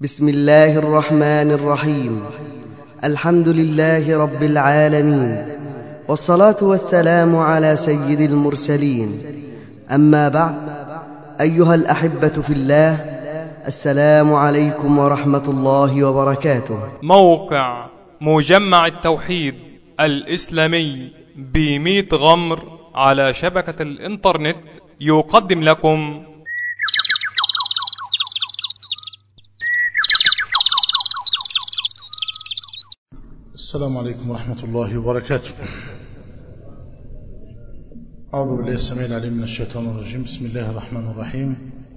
بسم الله الرحمن الرحيم الحمد لله رب العالمين والصلاة والسلام على سيد المرسلين أما بعد أيها الأحبة في الله السلام عليكم ورحمة الله وبركاته موقع مجمع التوحيد الإسلامي بميت غمر على شبكة الإنترنت يقدم لكم السلام عليكم ورحمة الله وبركاته أعوذ بالله السميع العليم من الشيطان الرجيم بسم الله الرحمن الرحيم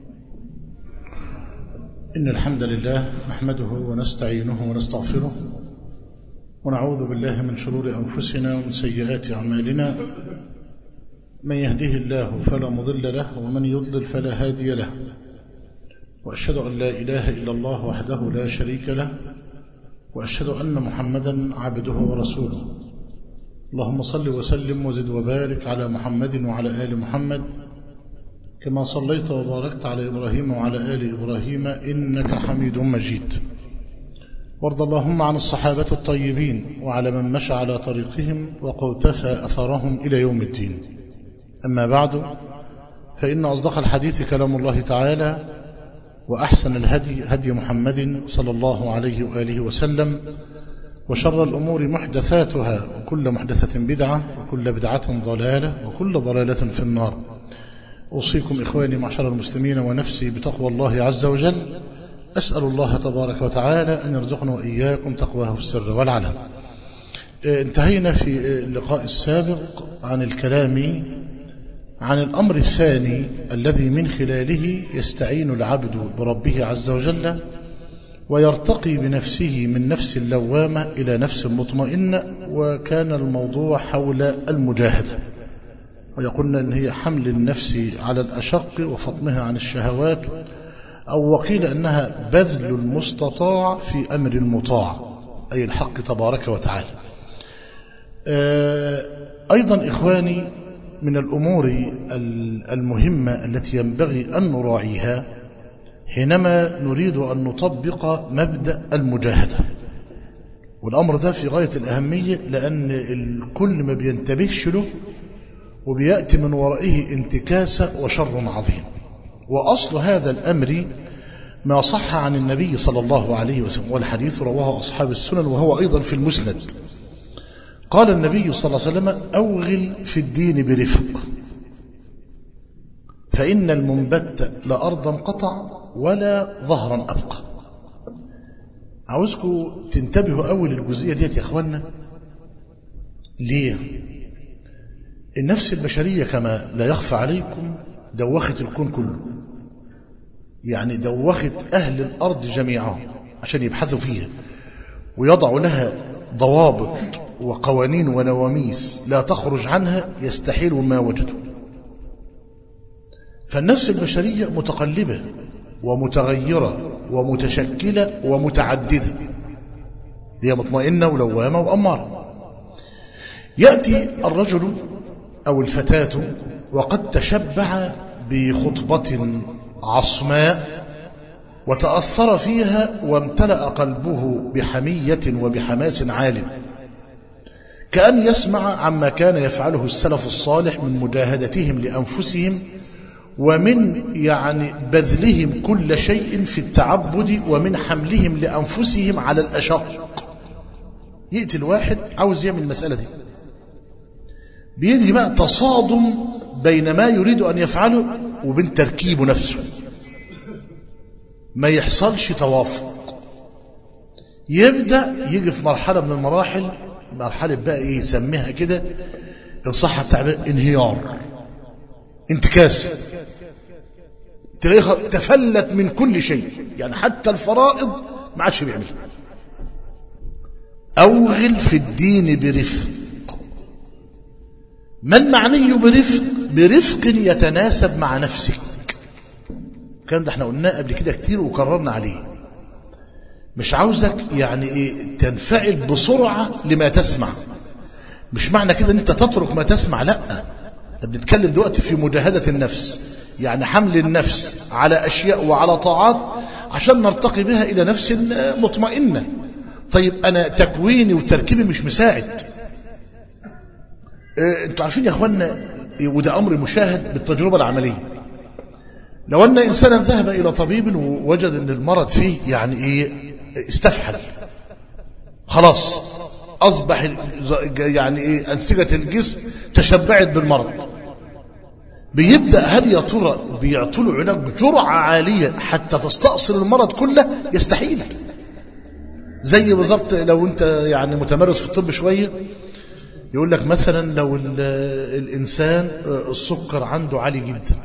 إن الحمد لله نحمده ونستعينه ونستغفره ونعوذ بالله من شرور أنفسنا ومن سيئات أعمالنا من يهده الله فلا مضل له ومن يضلل فلا هادي له وأشهد أن لا إله إلا الله وحده لا شريك له وأشهد أن محمدا عبده ورسوله اللهم صل وسلم وزد وبارك على محمد وعلى آل محمد كما صليت وباركت على إبراهيم وعلى آل إبراهيم إنك حميد مجيد وارض اللهم عن الصحابة الطيبين وعلى من مشى على طريقهم وقوتفى أثرهم إلى يوم الدين أما بعد فإن أصدق الحديث كلام الله تعالى وأحسن الهدي هدي محمد صلى الله عليه وآله وسلم وشر الأمور محدثاتها وكل محدثة بدعة وكل بدعة ضلالة وكل ضلالة في النار أوصيكم إخواني معشر المسلمين ونفسي بتقوى الله عز وجل أسأل الله تبارك وتعالى أن يرزقنا وإياكم تقواه في السر والعلن انتهينا في اللقاء السابق عن الكلام عن الأمر الثاني الذي من خلاله يستعين العبد بربه عز وجل ويرتقي بنفسه من نفس اللوامة إلى نفس مطمئنة وكان الموضوع حول المجاهدة ويقولنا أن هي حمل النفس على الأشق وفطمها عن الشهوات أو وقيل أنها بذل المستطاع في أمر المطاع أي الحق تبارك وتعالى أيضا إخواني من الأمور المهمة التي ينبغي أن نراعيها حينما نريد أن نطبق مبدأ المجاهدة والأمر ده في غاية الأهمية لأن الكل ما بينتبهش له وبيأتي من ورائه انتكاسة وشر عظيم وأصل هذا الأمر ما صح عن النبي صلى الله عليه وسلم والحديث رواه أصحاب السنن وهو أيضا في المسند قال النبي صلى الله عليه وسلم أوغل في الدين برفق فإن المنبت لأرضا قطع ولا ظهرا أبقى عاوزكم تنتبهوا أول الجزئية ديت يا أخوانا ليه النفس البشرية كما لا يخفى عليكم دوخت الكون كله يعني دوخت أهل الأرض جميعا عشان يبحثوا فيها ويضعوا لها ضوابط وقوانين ونواميس لا تخرج عنها يستحيل ما وجدوا فالنفس البشرية متقلبة ومتغيرة ومتشكلة ومتعددة هي مطمئنة ولوامة وأمارة يأتي الرجل أو الفتاة وقد تشبع بخطبة عصماء وتأثر فيها وامتلأ قلبه بحمية وبحماس عالٍ كأن يسمع عما كان يفعله السلف الصالح من مجاهدتهم لأنفسهم ومن يعني بذلهم كل شيء في التعبد ومن حملهم لأنفسهم على الأشق يأتي الواحد عاوز يعمل المسألة دي بيدي بقى تصادم بين ما يريد أن يفعله وبين تركيبه نفسه ما يحصلش توافق يبدأ يجي في مرحلة من المراحل مرحلة بقى ايه يسميها كده ان صح التعبير انهيار انتكاس تلاقيه تفلت من كل شيء يعني حتى الفرائض ما عادش بيعملها اوغل في الدين برفق ما المعني برفق برفق يتناسب مع نفسك الكلام ده احنا قلناه قبل كده كتير وكررنا عليه مش عاوزك يعني ايه تنفعل بسرعة لما تسمع مش معنى كده ان انت تترك ما تسمع لا احنا بنتكلم دلوقتي في مجاهدة النفس يعني حمل النفس على أشياء وعلى طاعات عشان نرتقي بها إلى نفس مطمئنة طيب أنا تكويني وتركيبي مش مساعد اه انتوا عارفين يا اخوانا وده امر مشاهد بالتجربه العمليه لو ان انسانا ذهب الى طبيب ووجد ان المرض فيه يعني ايه استفحل خلاص اصبح يعني ايه انسجه الجسم تشبعت بالمرض بيبدا هل يا ترى بيعطوا له علاج بجرعه عاليه حتى تستأصل المرض كله يستحيل زي بالظبط لو انت يعني متمرس في الطب شويه يقول لك مثلا لو الإنسان السكر عنده عالي جدا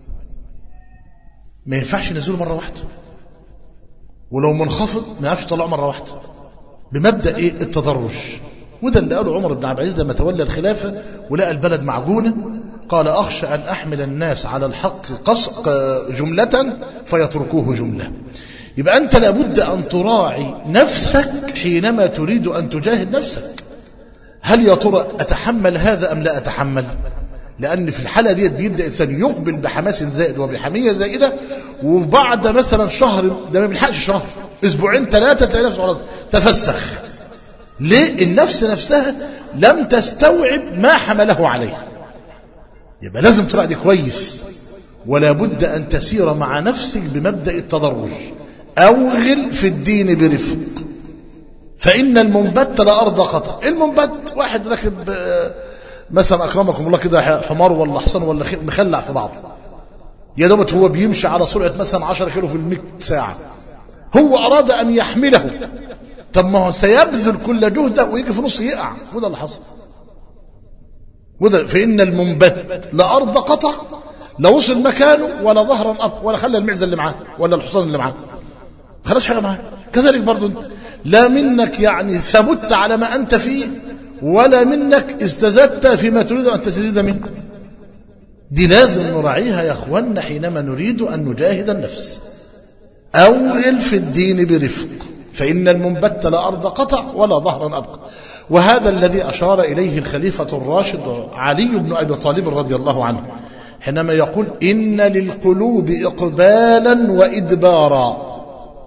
ما ينفعش ينزله مرة واحدة ولو منخفض ما يعرفش يطلعه مرة واحدة بمبدأ إيه التدرج وده اللي قاله عمر بن عبد العزيز لما تولى الخلافة ولقى البلد معجونة قال أخشى أن أحمل الناس على الحق قصق جملة فيتركوه جملة يبقى أنت لابد أن تراعي نفسك حينما تريد أن تجاهد نفسك هل يا ترى أتحمل هذا أم لا أتحمل لأن في الحالة ديت بيبدأ الإنسان يقبل بحماس زائد وبحمية زائدة وبعد مثلا شهر ده ما بيلحقش شهر أسبوعين ثلاثة تلاقي نفسه خلاص تفسخ ليه النفس نفسها لم تستوعب ما حمله عليه يبقى لازم تراعي كويس ولا بد أن تسير مع نفسك بمبدأ التدرج أوغل في الدين برفق فإن المنبت لأرض قطع المنبت واحد راكب مثلا أكرمكم الله كده حمار ولا حصان ولا مخلع في بعضه يا دوبت هو بيمشي على سرعة مثلا 10 كيلو في المئة ساعة هو أراد أن يحمله طب ما هو سيبذل كل جهده ويجي في نص يقع وده اللي حصل وده فإن المنبت لأرض قطع لا وصل مكانه ولا ظهرا أب ولا خلى المعزة اللي معاه ولا الحصان اللي معاه خلاص حاجة معاه كذلك برضو انت لا منك يعني ثبت على ما أنت فيه ولا منك استزدت فيما تريد أن تستزيد منه دي لازم نراعيها يا أخوانا حينما نريد أن نجاهد النفس أوغل في الدين برفق فإن المنبت لا أرض قطع ولا ظهرا أبقى وهذا الذي أشار إليه الخليفة الراشد علي بن أبي طالب رضي الله عنه حينما يقول إن للقلوب إقبالا وإدبارا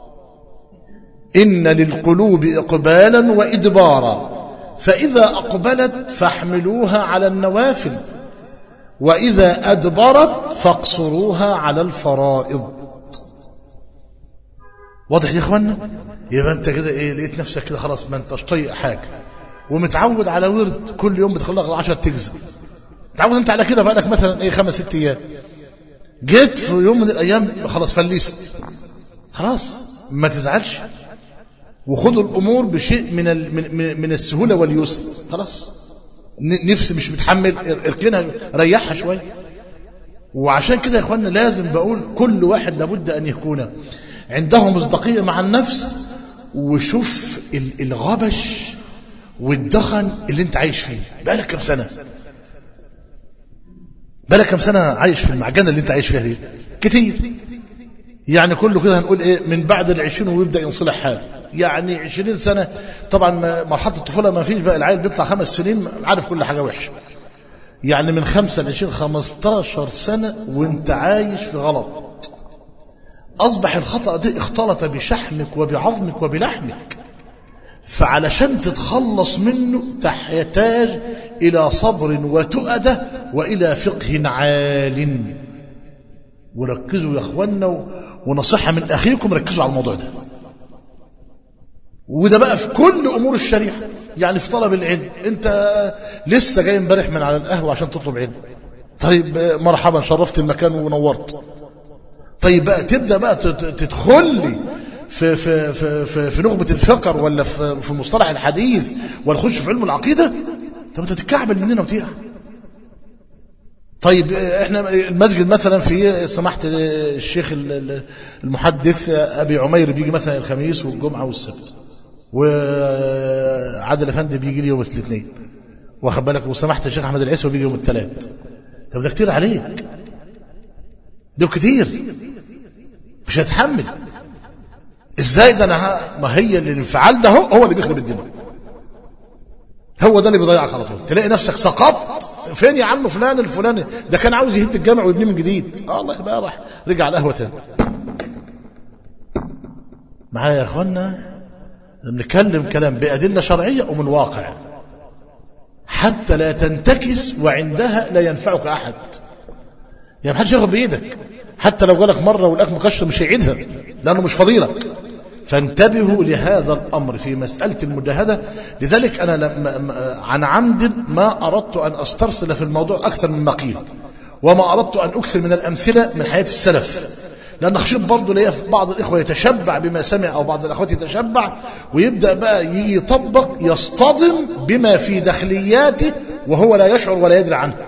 إن للقلوب إقبالا وإدبارا فإذا أقبلت فاحملوها على النوافل وإذا أدبرت فاقصروها على الفرائض واضح يا إخوانا يبقى أنت كده إيه لقيت نفسك كده خلاص ما أنتش طايق حاجة ومتعود على ورد كل يوم بتخلق 10 تجزء متعود أنت على كده بقالك مثلا إيه خمس ست أيام جيت في يوم من الأيام خلاص فلست خلاص ما تزعلش وخدوا الامور بشيء من من من السهوله واليسر خلاص نفسي مش متحمل اركنها ريحها شويه وعشان كده يا اخوانا لازم بقول كل واحد لابد ان يكون عنده مصداقيه مع النفس وشوف الغبش والدخن اللي انت عايش فيه بقالك كم سنه بقالك كم سنه عايش في المعجنه اللي انت عايش فيها دي كتير يعني كله كده هنقول ايه من بعد العشرين ويبدا ينصلح حاله يعني عشرين سنة طبعا مرحلة الطفولة ما فيش بقى العيل بيطلع خمس سنين عارف كل حاجة وحشة يعني من خمسة لعشرين خمستاشر سنة وانت عايش في غلط أصبح الخطأ ده اختلط بشحمك وبعظمك وبلحمك فعلشان تتخلص منه تحتاج إلى صبر وتؤدة وإلى فقه عال وركزوا يا أخوانا ونصيحة من أخيكم ركزوا على الموضوع ده وده بقى في كل امور الشريعه يعني في طلب العلم انت لسه جاي امبارح من على القهوه عشان تطلب علم طيب مرحبا شرفت المكان ونورت طيب بقى تبدا بقى تدخل لي في في في في, في نخبه الفقر ولا في في مصطلح الحديث ولا تخش في علم العقيده طب انت تتكعبل مننا وتقع طيب احنا المسجد مثلا في سماحه الشيخ المحدث ابي عمير بيجي مثلا الخميس والجمعه والسبت وعادل افندي بيجي لي يوم الاثنين واخد بالك وسمحت الشيخ احمد العيسوي بيجي يوم الثلاث طب ده كتير عليك ده كتير مش هتحمل ازاي ده انا ما هي اللي الانفعال ده هو هو اللي بيخرب الدنيا هو ده اللي بيضيعك على طول تلاقي نفسك سقطت فين يا عم فلان الفلاني ده كان عاوز يهد الجامع ويبنيه من جديد اه الله بقى راح رجع على القهوه تاني معايا يا اخوانا بنتكلم كلام بأدلة شرعية ومن واقع حتى لا تنتكس وعندها لا ينفعك أحد يعني محدش ياخد بإيدك حتى لو قالك مرة والأكل مكشر مش هيعيدها لأنه مش فضيلك فانتبهوا لهذا الأمر في مسألة المجاهدة لذلك أنا لما عن عمد ما أردت أن أسترسل في الموضوع أكثر مما قيل وما أردت أن أكثر من الأمثلة من حياة السلف لأن خشيت برضه ليا في بعض الإخوة يتشبع بما سمع أو بعض الأخوات يتشبع ويبدأ بقى يجي يطبق يصطدم بما في داخلياته وهو لا يشعر ولا يدري عنه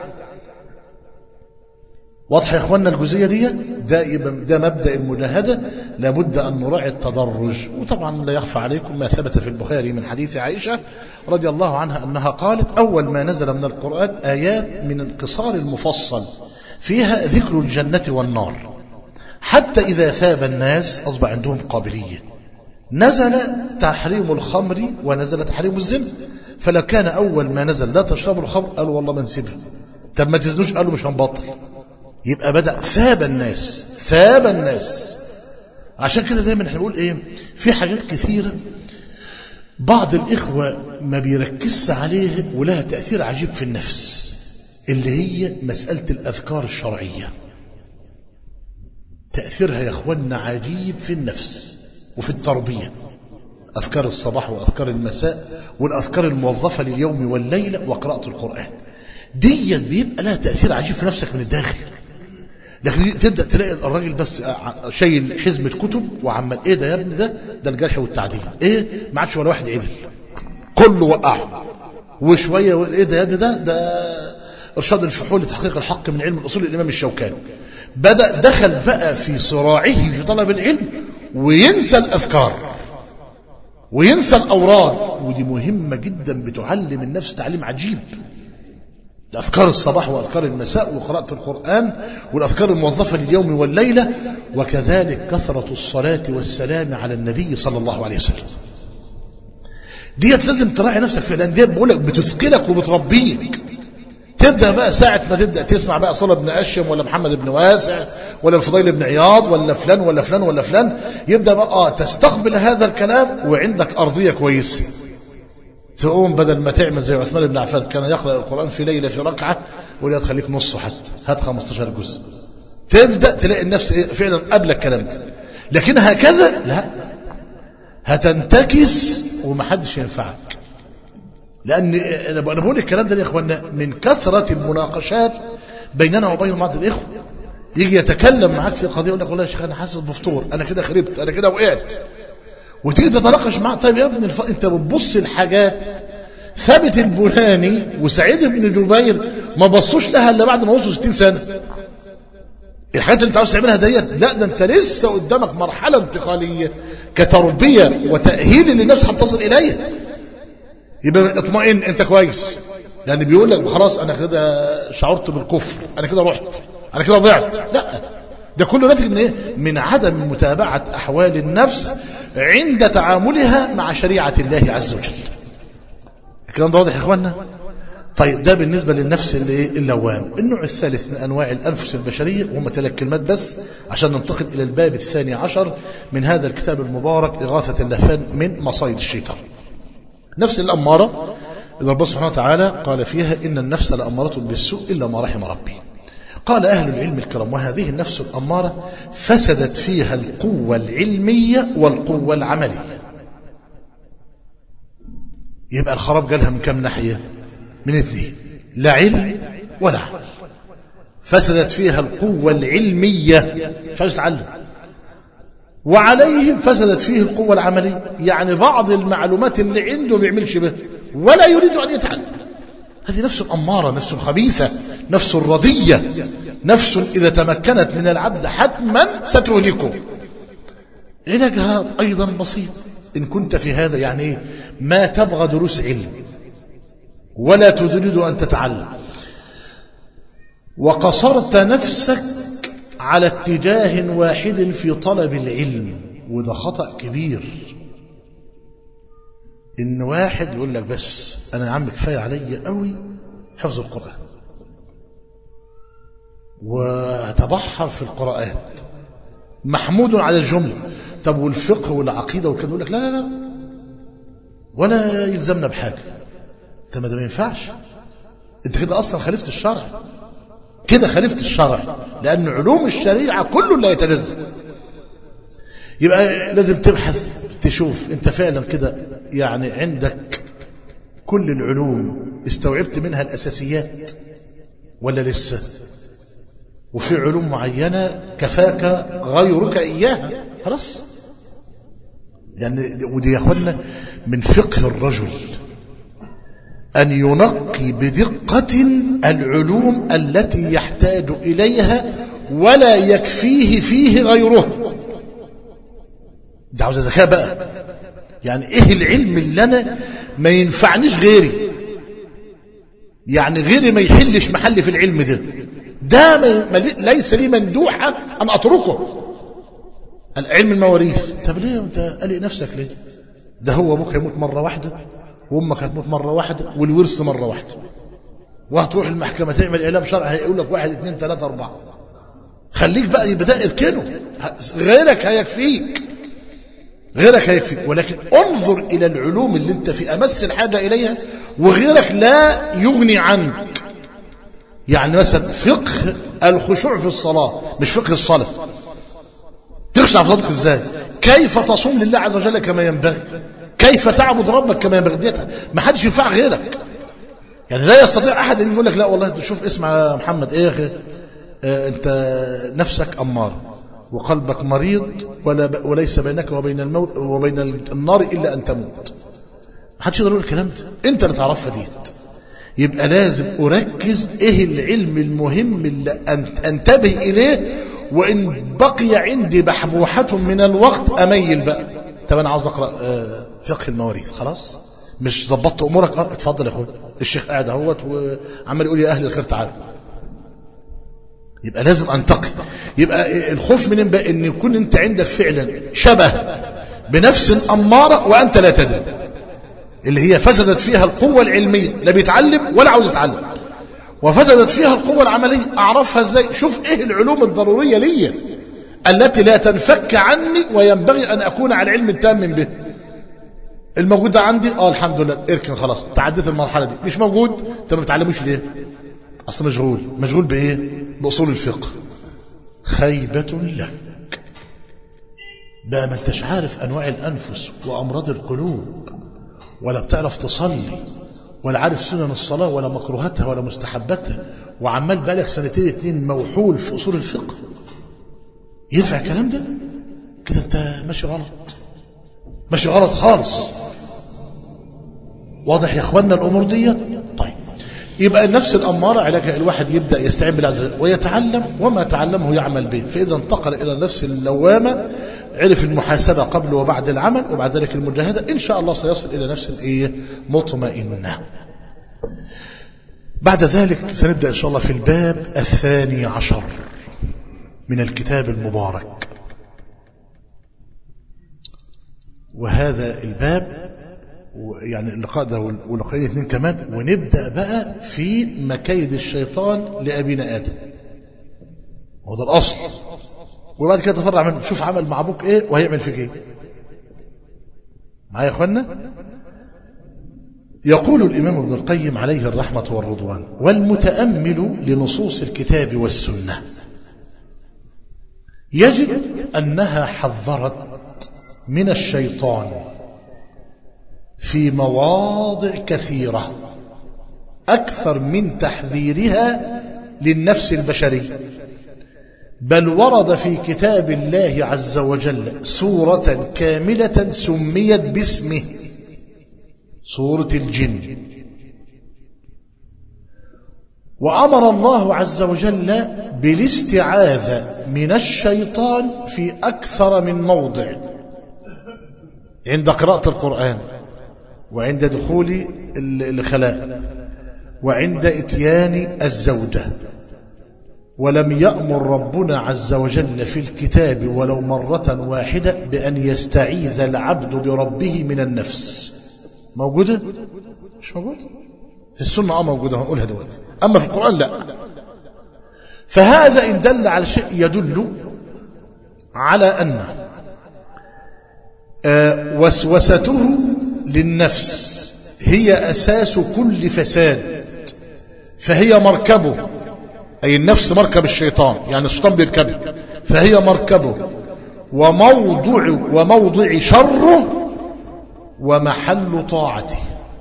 واضح يا اخواننا الجزئيه دي ده يبقى ده مبدا المجاهده لابد ان نراعي التدرج وطبعا لا يخفى عليكم ما ثبت في البخاري من حديث عائشه رضي الله عنها انها قالت اول ما نزل من القران ايات من القصار المفصل فيها ذكر الجنه والنار حتى اذا ثاب الناس اصبح عندهم قابليه نزل تحريم الخمر ونزل تحريم الزنا فلو كان اول ما نزل لا تشربوا الخمر قالوا والله ما نسيبها طب ما تزنوش قالوا مش هنبطل يبقى بدأ ثاب الناس ثاب الناس عشان كده دايما احنا بنقول ايه في حاجات كثيرة بعض الإخوة ما بيركزش عليها ولها تأثير عجيب في النفس اللي هي مسألة الأذكار الشرعية تأثيرها يا أخوانا عجيب في النفس وفي التربية أذكار الصباح وأذكار المساء والأذكار الموظفة لليوم والليلة وقراءة القرآن ديت بيبقى لها تأثير عجيب في نفسك من الداخل لكن تبدا تلاقي الراجل بس شايل حزمه كتب وعمال ايه ده يا ابني ده ده الجرح والتعديل ايه ما عادش ولا واحد عدل كله وقعه وشويه ايه ده يا ابني ده ده ارشاد الفحول لتحقيق الحق من علم الاصول الامام الشوكاني بدا دخل بقى في صراعه في طلب العلم وينسى الاذكار وينسى الاوراد ودي مهمه جدا بتعلم النفس تعليم عجيب أذكار الصباح وأذكار المساء وقراءة القرآن والأذكار الموظفة لليوم والليلة وكذلك كثرة الصلاة والسلام على النبي صلى الله عليه وسلم ديت لازم تراعي نفسك في لأن ديت بقولك بتثقلك وبتربيك تبدأ بقى ساعة ما تبدأ تسمع بقى صلى بن أشيم ولا محمد بن واسع ولا الفضيل بن عياض ولا فلان ولا فلان ولا فلان يبدأ بقى آه تستقبل هذا الكلام وعندك أرضية كويسة تقوم بدل ما تعمل زي عثمان بن عفان كان يقرأ القرآن في ليلة في ركعة ولا تخليك نصه حتى هات 15 جزء تبدأ تلاقي النفس فعلا قبل الكلام ده لكن هكذا لا هتنتكس ومحدش ينفعك لأن أنا بقول الكلام ده يا إخوانا من كثرة المناقشات بيننا وبين بعض الإخوة يجي يتكلم معاك في قضية يقول لك والله يا شيخ أنا حاسس بفطور أنا كده خربت أنا كده وقعت وتيجي تتناقش معاه طيب يا ابني الف... انت بتبص الحاجات ثابت البناني وسعيد بن جبير ما بصوش لها الا بعد ما وصلوا 60 سنه الحاجات اللي انت عاوز تعملها ديت لا ده انت لسه قدامك مرحله انتقاليه كتربيه وتاهيل للنفس حتى تصل اليها يبقى اطمئن انت كويس لان بيقول لك خلاص انا كده شعرت بالكفر انا كده رحت انا كده ضعت لا ده كله ناتج من ايه من عدم متابعه احوال النفس عند تعاملها مع شريعه الله عز وجل الكلام ده واضح يا اخوانا طيب ده بالنسبه للنفس اللي اللوام النوع الثالث من انواع الانفس البشريه وهم ثلاث كلمات بس عشان ننتقل الى الباب الثاني عشر من هذا الكتاب المبارك اغاثه اللهفان من مصايد الشيطان نفس الاماره اللي ربنا سبحانه وتعالى قال فيها ان النفس لاماره بالسوء الا ما رحم ربي قال أهل العلم الكرام وهذه النفس الأمارة فسدت فيها القوة العلمية والقوة العملية يبقى الخراب جالها من كم ناحية من اثنين لا علم ولا عمل فسدت فيها القوة العلمية مش عايز تتعلم وعليهم فسدت فيه القوة العملية يعني بعض المعلومات اللي عنده ما بيعملش بها ولا يريد أن يتعلم هذه نفس أمارة نفس خبيثة نفس رضية نفس إذا تمكنت من العبد حتما ستهلكه علاجها أيضا بسيط إن كنت في هذا يعني ما تبغى دروس علم ولا تريد أن تتعلم وقصرت نفسك على اتجاه واحد في طلب العلم وده خطأ كبير ان واحد يقول لك بس انا يا عم كفايه عليا قوي حفظ القران وتبحر في القراءات محمود على الجملة طب والفقه والعقيدة والكلام يقول لك لا لا لا ولا يلزمنا بحاجة طب ما ده ما ينفعش انت كده اصلا خالفت الشرع كده خالفت الشرع لان علوم الشريعة كله لا يتجزأ يبقى لازم تبحث تشوف انت فعلا كده يعني عندك كل العلوم استوعبت منها الاساسيات ولا لسه وفي علوم معينة كفاك غيرك إياها خلاص يعني ودي يا أخوانا من فقه الرجل أن ينقي بدقة العلوم التي يحتاج إليها ولا يكفيه فيه غيره ده عاوز ذكاء بقى يعني ايه العلم اللي انا ما ينفعنيش غيري يعني غيري ما يحلش محل في العلم ده ده ما ليس لي مندوحة أن أتركه العلم المواريث طب ليه انت قلق نفسك ليه ده هو ابوك هيموت مرة واحدة وامك هتموت مرة واحدة والورث مرة واحدة وهتروح المحكمة تعمل إعلام شرعي هيقول لك واحد اثنين ثلاثة أربعة خليك بقى يبدأ اركنه غيرك هيكفيك غيرك هيكفيك ولكن انظر إلى العلوم اللي انت في أمس الحاجة إليها وغيرك لا يغني عنك يعني مثلا فقه الخشوع في الصلاة مش فقه الصلاة تخشع في صلاتك ازاي كيف تصوم لله عز وجل كما ينبغي كيف تعبد ربك كما ينبغي ديت ما حدش ينفع غيرك يعني لا يستطيع احد ان يقول لك لا والله شوف اسمع يا محمد ايه يا اخي اه انت نفسك امار وقلبك مريض ولا ب... وليس بينك وبين الموت وبين النار الا ان تموت ما حدش يقدر يقول الكلام ده انت اللي تعرفها ديت يبقى لازم أركز إيه العلم المهم اللي أنتبه إليه وإن بقي عندي بحبوحة من الوقت أميل بقى طب أنا عاوز أقرأ فقه المواريث خلاص مش ظبطت أمورك أه اتفضل يا أخوي الشيخ قاعد اهوت وعمال يقول يا أهل الخير تعالوا يبقى لازم أنتقي يبقى الخوف من بقى إن يكون أنت عندك فعلا شبه بنفس أمارة وأنت لا تدري اللي هي فسدت فيها القوة العلمية لا بيتعلم ولا عاوز يتعلم وفسدت فيها القوة العملية أعرفها إزاي شوف إيه العلوم الضرورية لي التي لا تنفك عني وينبغي أن أكون على علم تام به الموجود ده عندي اه الحمد لله اركن خلاص تعديت المرحلة دي مش موجود انت ما بتعلموش ليه اصلا مشغول مشغول بايه باصول الفقه خيبة لك بقى ما انتش عارف انواع الانفس وامراض القلوب ولا بتعرف تصلي ولا عارف سنن الصلاة ولا مكروهاتها ولا مستحباتها وعمال بقالك سنتين اتنين موحول في أصول الفقه ينفع الكلام ده كده انت ماشي غلط ماشي غلط خالص واضح يا اخوانا الامور دي طيب يبقى النفس الأمارة علاجها الواحد يبدأ يستعين بالله عز وجل ويتعلم وما تعلمه يعمل به فإذا انتقل إلى النفس اللوامة عرف المحاسبة قبل وبعد العمل وبعد ذلك المجاهدة إن شاء الله سيصل إلى نفس الإيه مطمئنة بعد ذلك سنبدأ إن شاء الله في الباب الثاني عشر من الكتاب المبارك وهذا الباب يعني اللقاء ده ولقاءين اثنين كمان ونبدأ بقى في مكايد الشيطان لأبينا آدم وده الأصل وبعد كده تفرع منه شوف عمل مع أبوك إيه وهيعمل فيك إيه معايا يا أخوانا يقول الإمام ابن القيم عليه الرحمة والرضوان والمتأمل لنصوص الكتاب والسنة يجد أنها حذرت من الشيطان في مواضع كثيرة أكثر من تحذيرها للنفس البشرية بل ورد في كتاب الله عز وجل سورة كاملة سميت باسمه سورة الجن وأمر الله عز وجل بالاستعاذة من الشيطان في أكثر من موضع عند قراءة القرآن وعند دخول الخلاء وعند اتيان الزوجة ولم يأمر ربنا عز وجل في الكتاب ولو مرة واحدة بأن يستعيذ العبد بربه من النفس موجودة؟ مش موجودة؟ في السنة اه موجودة هنقولها دلوقتي أما في القرآن لا فهذا إن دل على شيء يدل على أن آه، وسوسته للنفس هي أساس كل فساد فهي مركبه أي النفس مركب الشيطان يعني الشيطان بيركبه فهي مركبه وموضع وموضع شره ومحل طاعته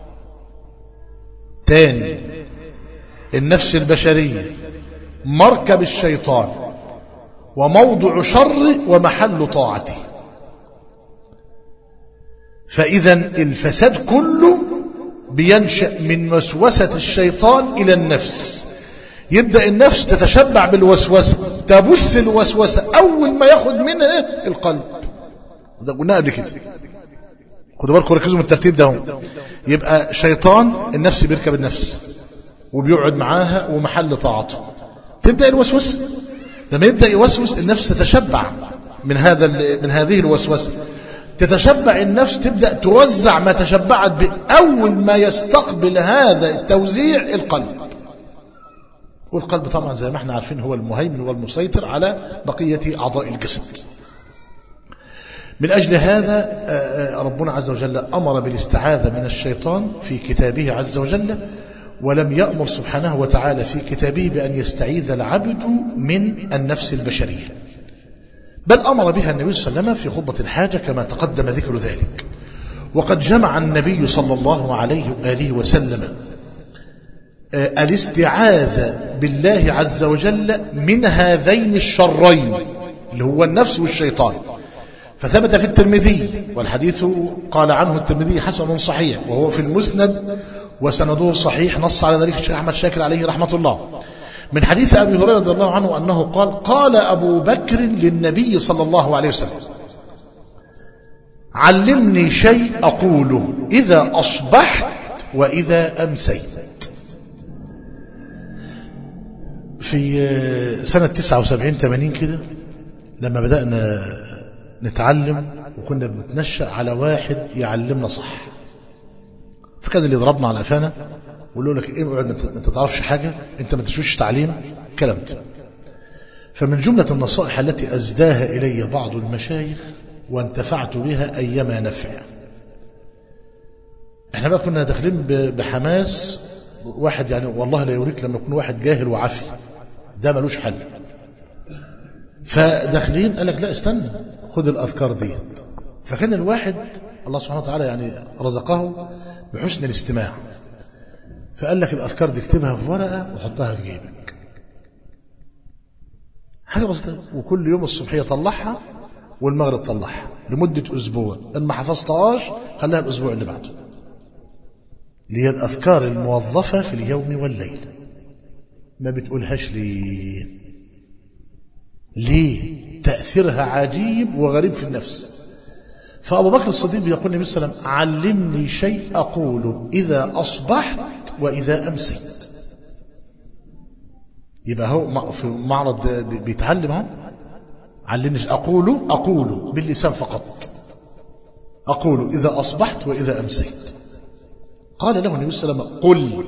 تاني النفس البشرية مركب الشيطان وموضع شره ومحل طاعته فإذا الفساد كله بينشأ من وسوسة الشيطان إلى النفس يبدأ النفس تتشبع بالوسوسة تبث الوسوسة أول ما ياخد منها القلب ده قلنا قبل كده خدوا بالكم ركزوا من الترتيب ده هم. يبقى شيطان النفس بيركب النفس وبيقعد معاها ومحل طاعته تبدأ الوسوسة لما يبدأ يوسوس النفس تتشبع من هذا من هذه الوسوسة تتشبع النفس تبدأ توزع ما تشبعت به أول ما يستقبل هذا التوزيع القلب والقلب طبعا زي ما احنا عارفين هو المهيمن والمسيطر على بقية أعضاء الجسد من أجل هذا ربنا عز وجل أمر بالاستعاذة من الشيطان في كتابه عز وجل ولم يأمر سبحانه وتعالى في كتابه بأن يستعيذ العبد من النفس البشرية بل أمر بها النبي صلى الله عليه وسلم في خطبة الحاجة كما تقدم ذكر ذلك وقد جمع النبي صلى الله عليه وآله وسلم الاستعاذة بالله عز وجل من هذين الشرين اللي هو النفس والشيطان فثبت في الترمذي والحديث قال عنه الترمذي حسن صحيح وهو في المسند وسنده صحيح نص على ذلك الشيخ أحمد شاكر عليه رحمة الله من حديث أبي هريرة رضي الله عنه أنه قال قال أبو بكر للنبي صلى الله عليه وسلم علمني شيء أقوله إذا أصبحت وإذا أمسيت في سنة 79 80 كده لما بدأنا نتعلم وكنا بنتنشأ على واحد يعلمنا صح فكان اللي يضربنا على قفانا ويقول لك ايه اقعد ما انت تعرفش حاجه انت ما تشوفش تعليم كلام ده فمن جمله النصائح التي ازداها الي بعض المشايخ وانتفعت بها ايما نفع احنا بقى كنا داخلين بحماس واحد يعني والله لا يوريك لما يكون واحد جاهل وعافي ده ملوش حل فداخلين قال لك لا استنى خد الاذكار ديت فكان الواحد الله سبحانه وتعالى يعني رزقه بحسن الاستماع فقال لك الأذكار دي اكتبها في ورقة وحطها في جيبك حاجة بسيطة وكل يوم الصبح يطلعها والمغرب طلعها لمدة أسبوع إن ما حفظتهاش خليها الأسبوع اللي بعده اللي هي الأذكار الموظفة في اليوم والليل ما بتقولهاش ليه ليه تأثيرها عجيب وغريب في النفس فأبو بكر الصديق يقول النبي صلى الله عليه وسلم علمني شيء أقوله إذا أصبحت وإذا أمسيت يبقى هو في معرض بيتعلم اهو علمني أقوله أقوله باللسان فقط أقول إذا أصبحت وإذا أمسيت قال له النبي صلى الله عليه وسلم قل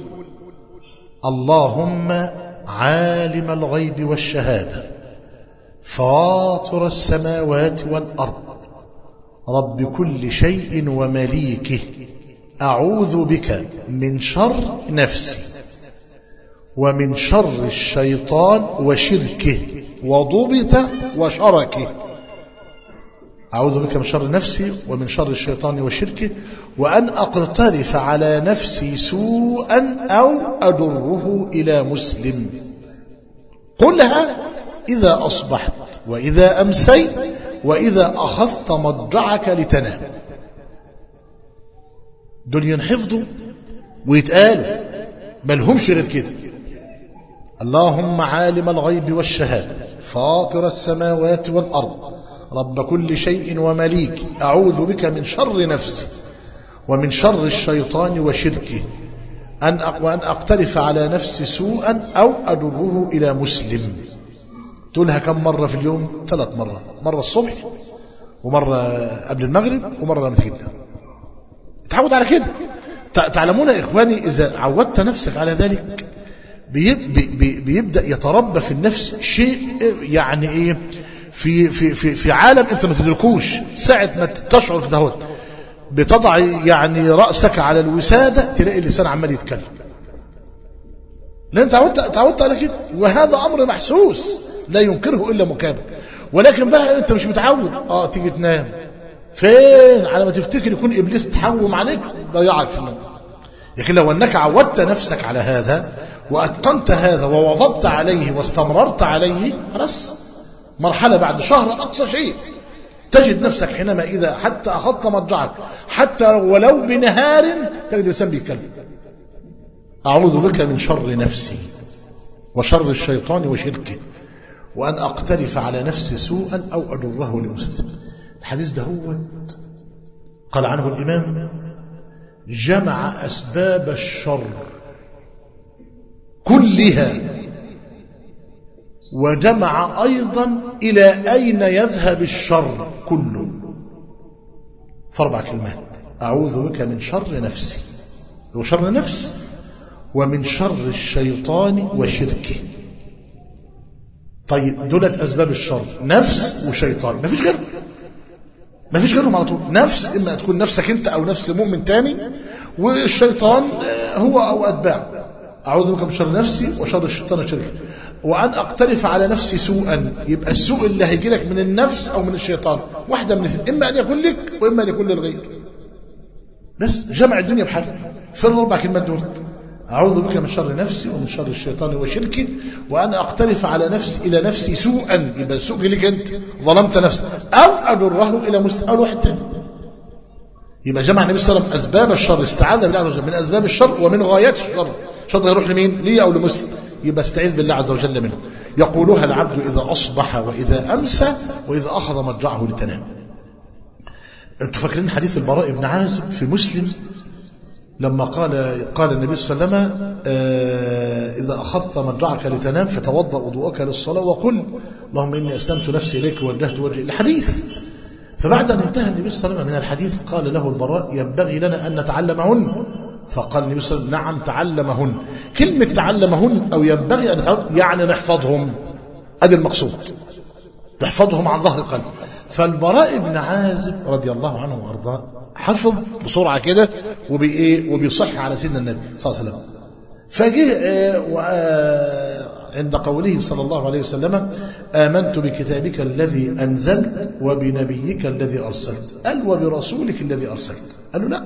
اللهم عالم الغيب والشهادة فاطر السماوات والأرض رب كل شيء ومليكه أعوذ بك من شر نفسي ومن شر الشيطان وشركه وضبط وشركه أعوذ بك من شر نفسي ومن شر الشيطان وشركه وأن أقترف على نفسي سوءا أو أدره إلى مسلم قلها إذا أصبحت وإذا أمسيت وإذا أخذت مضجعك لتنام دول ينحفظوا ويتقالوا ما لهمش غير كده اللهم عالم الغيب والشهادة فاطر السماوات والأرض رب كل شيء ومليك أعوذ بك من شر نفسي ومن شر الشيطان وشركه أن وأن أقترف على نفسي سوءا أو أدره إلى مسلم تقولها كم مرة في اليوم ثلاث مرات مرة الصبح ومرة قبل المغرب ومرة لما تيجي تنام تعود على كده تعلمون يا إخواني إذا عودت نفسك على ذلك بي بي بيبدأ يتربى في النفس شيء يعني ايه في في في في عالم انت ما تدركوش ساعة ما تشعر كده اهوت بتضع يعني رأسك على الوسادة تلاقي اللسان عمال يتكلم لان تعودت تعودت على كده وهذا امر محسوس لا ينكره الا مكابر ولكن بقى انت مش متعود اه تيجي تنام فين على ما تفتكر يكون ابليس تحوم عليك ضيعك في النوم لكن لو انك عودت نفسك على هذا واتقنت هذا ووظبت عليه واستمررت عليه خلاص مرحله بعد شهر اقصى شيء تجد نفسك حينما اذا حتى اخذت مضجعك حتى ولو بنهار تجد الانسان بيتكلم اعوذ بك من شر نفسي وشر الشيطان وشركه وان اقترف على نفسي سوءا او اجره لمسلم الحديث ده هو قال عنه الامام جمع أسباب الشر كلها وجمع أيضا إلى أين يذهب الشر كله فاربع كلمات أعوذ بك من شر نفسي هو شر نفس ومن شر الشيطان وشركه طيب دولت أسباب الشر نفس وشيطان ما فيش غيرهم ما فيش غيرهم على طول نفس إما تكون نفسك أنت أو نفس مؤمن تاني والشيطان هو أو أتباعه أعوذ بك من شر نفسي وشر الشيطان وشركه وأن أقترف على نفسي سوءا يبقى السوء اللي هيجي لك من النفس أو من الشيطان واحدة من الاثنين إما أن يكون لك وإما أن يكون للغير بس جمع الدنيا بحالها في الأربع كلمات دول أعوذ بك من شر نفسي ومن شر الشيطان وشركه وأن أقترف على نفسي إلى نفسي سوءا يبقى السوء لك أنت ظلمت نفسك أو أجره إلى مستقبل واحد تاني يبقى جمع النبي صلى الله عليه وسلم أسباب الشر استعاذ بالله عز وجل من أسباب الشر ومن غايات الشر الشر يروح لمين لي أو لمسلم يبقى استعيذ بالله عز وجل منه يقولها العبد إذا أصبح وإذا أمسى وإذا أخذ مضجعه لتنام أنتم فاكرين حديث البراء بن عازب في مسلم لما قال قال النبي صلى الله عليه وسلم آه إذا أخذت مضجعك لتنام فتوضأ وضوءك للصلاة وقل اللهم إني أسلمت نفسي إليك ووجهت وجهي الحديث فبعد أن انتهى النبي صلى الله عليه وسلم من الحديث قال له البراء ينبغي لنا أن نتعلمهن فقال النبي صلى الله عليه وسلم نعم تعلمهن كلمة تعلمهن أو ينبغي أن نتعلم يعني نحفظهم هذا المقصود تحفظهم عن ظهر قلب فالبراء بن عازب رضي الله عنه وارضاه حفظ بسرعة كده وبإيه وبيصح على سيدنا النبي صلى الله عليه وسلم فجه عند قوله صلى الله عليه وسلم آمنت بكتابك الذي أنزلت وبنبيك الذي أرسلت قال وبرسولك الذي أرسلت قالوا لا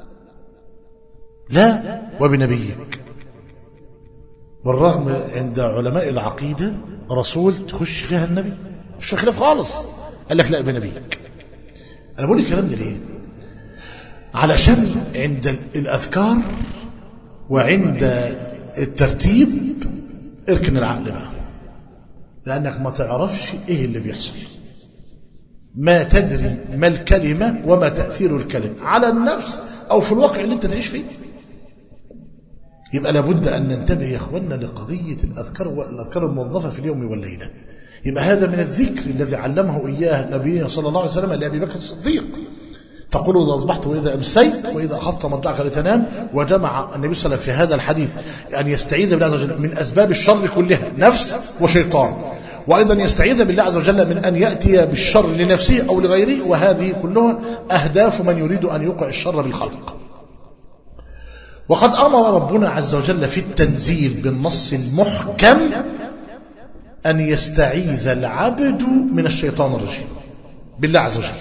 لا وبنبيك بالرغم عند علماء العقيدة رسول تخش فيها النبي مش في خلاف خالص قال لك لا بنبيك أنا بقول الكلام ده ليه علشان عند الأذكار وعند الترتيب اركن العقل بقى لأنك ما تعرفش إيه اللي بيحصل ما تدري ما الكلمة وما تأثير الكلمة على النفس أو في الواقع اللي أنت تعيش فيه يبقى لابد أن ننتبه يا أخوانا لقضية الأذكار والأذكار الموظفة في اليوم والليلة يبقى هذا من الذكر الذي علمه إياه نبينا صلى الله عليه وسلم لأبي بكر الصديق تقول إذا أصبحت وإذا أمسيت وإذا أخذت مضجعك لتنام وجمع النبي صلى الله عليه وسلم في هذا الحديث أن يستعيذ بالله عز وجل من أسباب الشر كلها نفس وشيطان وأيضا يستعيذ بالله عز وجل من أن يأتي بالشر لنفسه أو لغيره وهذه كلها أهداف من يريد أن يوقع الشر بالخلق وقد أمر ربنا عز وجل في التنزيل بالنص المحكم أن يستعيذ العبد من الشيطان الرجيم بالله عز وجل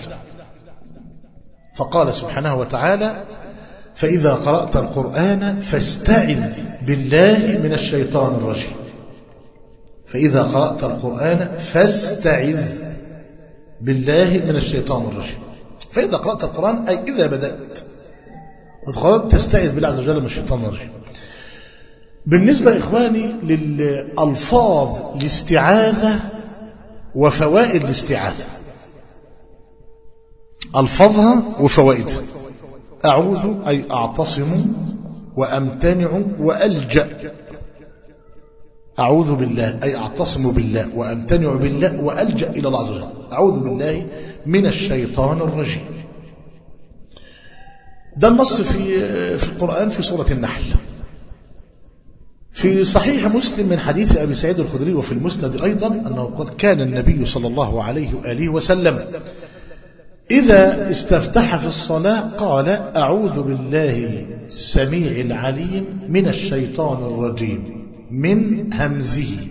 فقال سبحانه وتعالى فإذا قرأت القرآن فاستعذ بالله من الشيطان الرجيم فإذا قرأت القرآن فاستعذ بالله من الشيطان الرجيم فإذا قرأت القرآن أي إذا بدأت وقرأت تستعذ بالله عز وجل من الشيطان الرجيم بالنسبة إخواني للألفاظ الاستعاذة وفوائد الاستعاذة ألفظها وفوائدها أعوذ أي أعتصم وأمتنع وألجأ أعوذ بالله أي أعتصم بالله وأمتنع بالله وألجأ إلى الله عز وجل أعوذ بالله من الشيطان الرجيم ده النص في في القرآن في سورة النحل في صحيح مسلم من حديث أبي سعيد الخدري وفي المسند أيضا أنه قال كان النبي صلى الله عليه وآله وسلم إذا استفتح في الصلاة قال أعوذ بالله السميع العليم من الشيطان الرجيم من همزه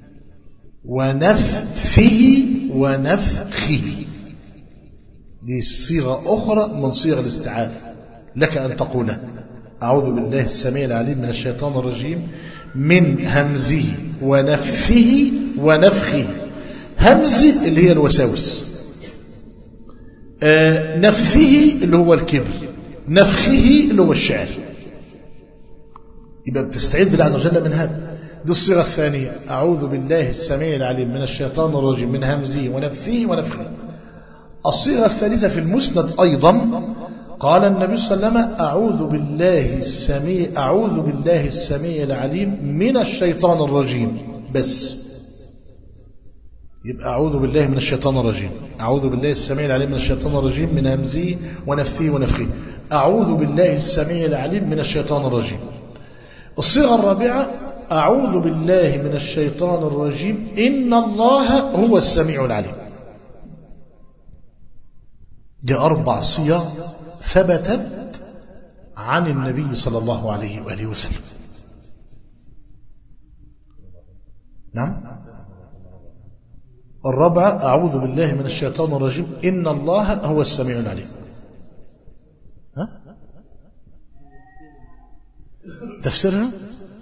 ونفثه ونفخه دي صيغة أخرى من صيغ الاستعاذة لك أن تقولها أعوذ بالله السميع العليم من الشيطان الرجيم من همزه ونفثه ونفخه همزه اللي هي الوساوس آه نفثه اللي هو الكبر نفخه اللي هو الشعر يبقى بتستعيذ بالله عز وجل من هذا دي الصيغة الثانية أعوذ بالله السميع العليم من الشيطان الرجيم من همزه ونفثه ونفخه الصيغة الثالثة في المسند أيضا قال النبي صلى الله عليه وسلم أعوذ بالله السميع أعوذ بالله السميع العليم من الشيطان الرجيم بس يبقى أعوذ بالله من الشيطان الرجيم أعوذ بالله السميع العليم من الشيطان الرجيم من همزه ونفثه ونفخه أعوذ بالله السميع العليم من الشيطان الرجيم الصيغة الرابعة أعوذ بالله من الشيطان الرجيم إن الله هو السميع العليم دي أربع صيغ ثبتت عن النبي صلى الله عليه وآله وسلم نعم الرابعة أعوذ بالله من الشيطان الرجيم إن الله هو السميع العليم ها؟ تفسيرها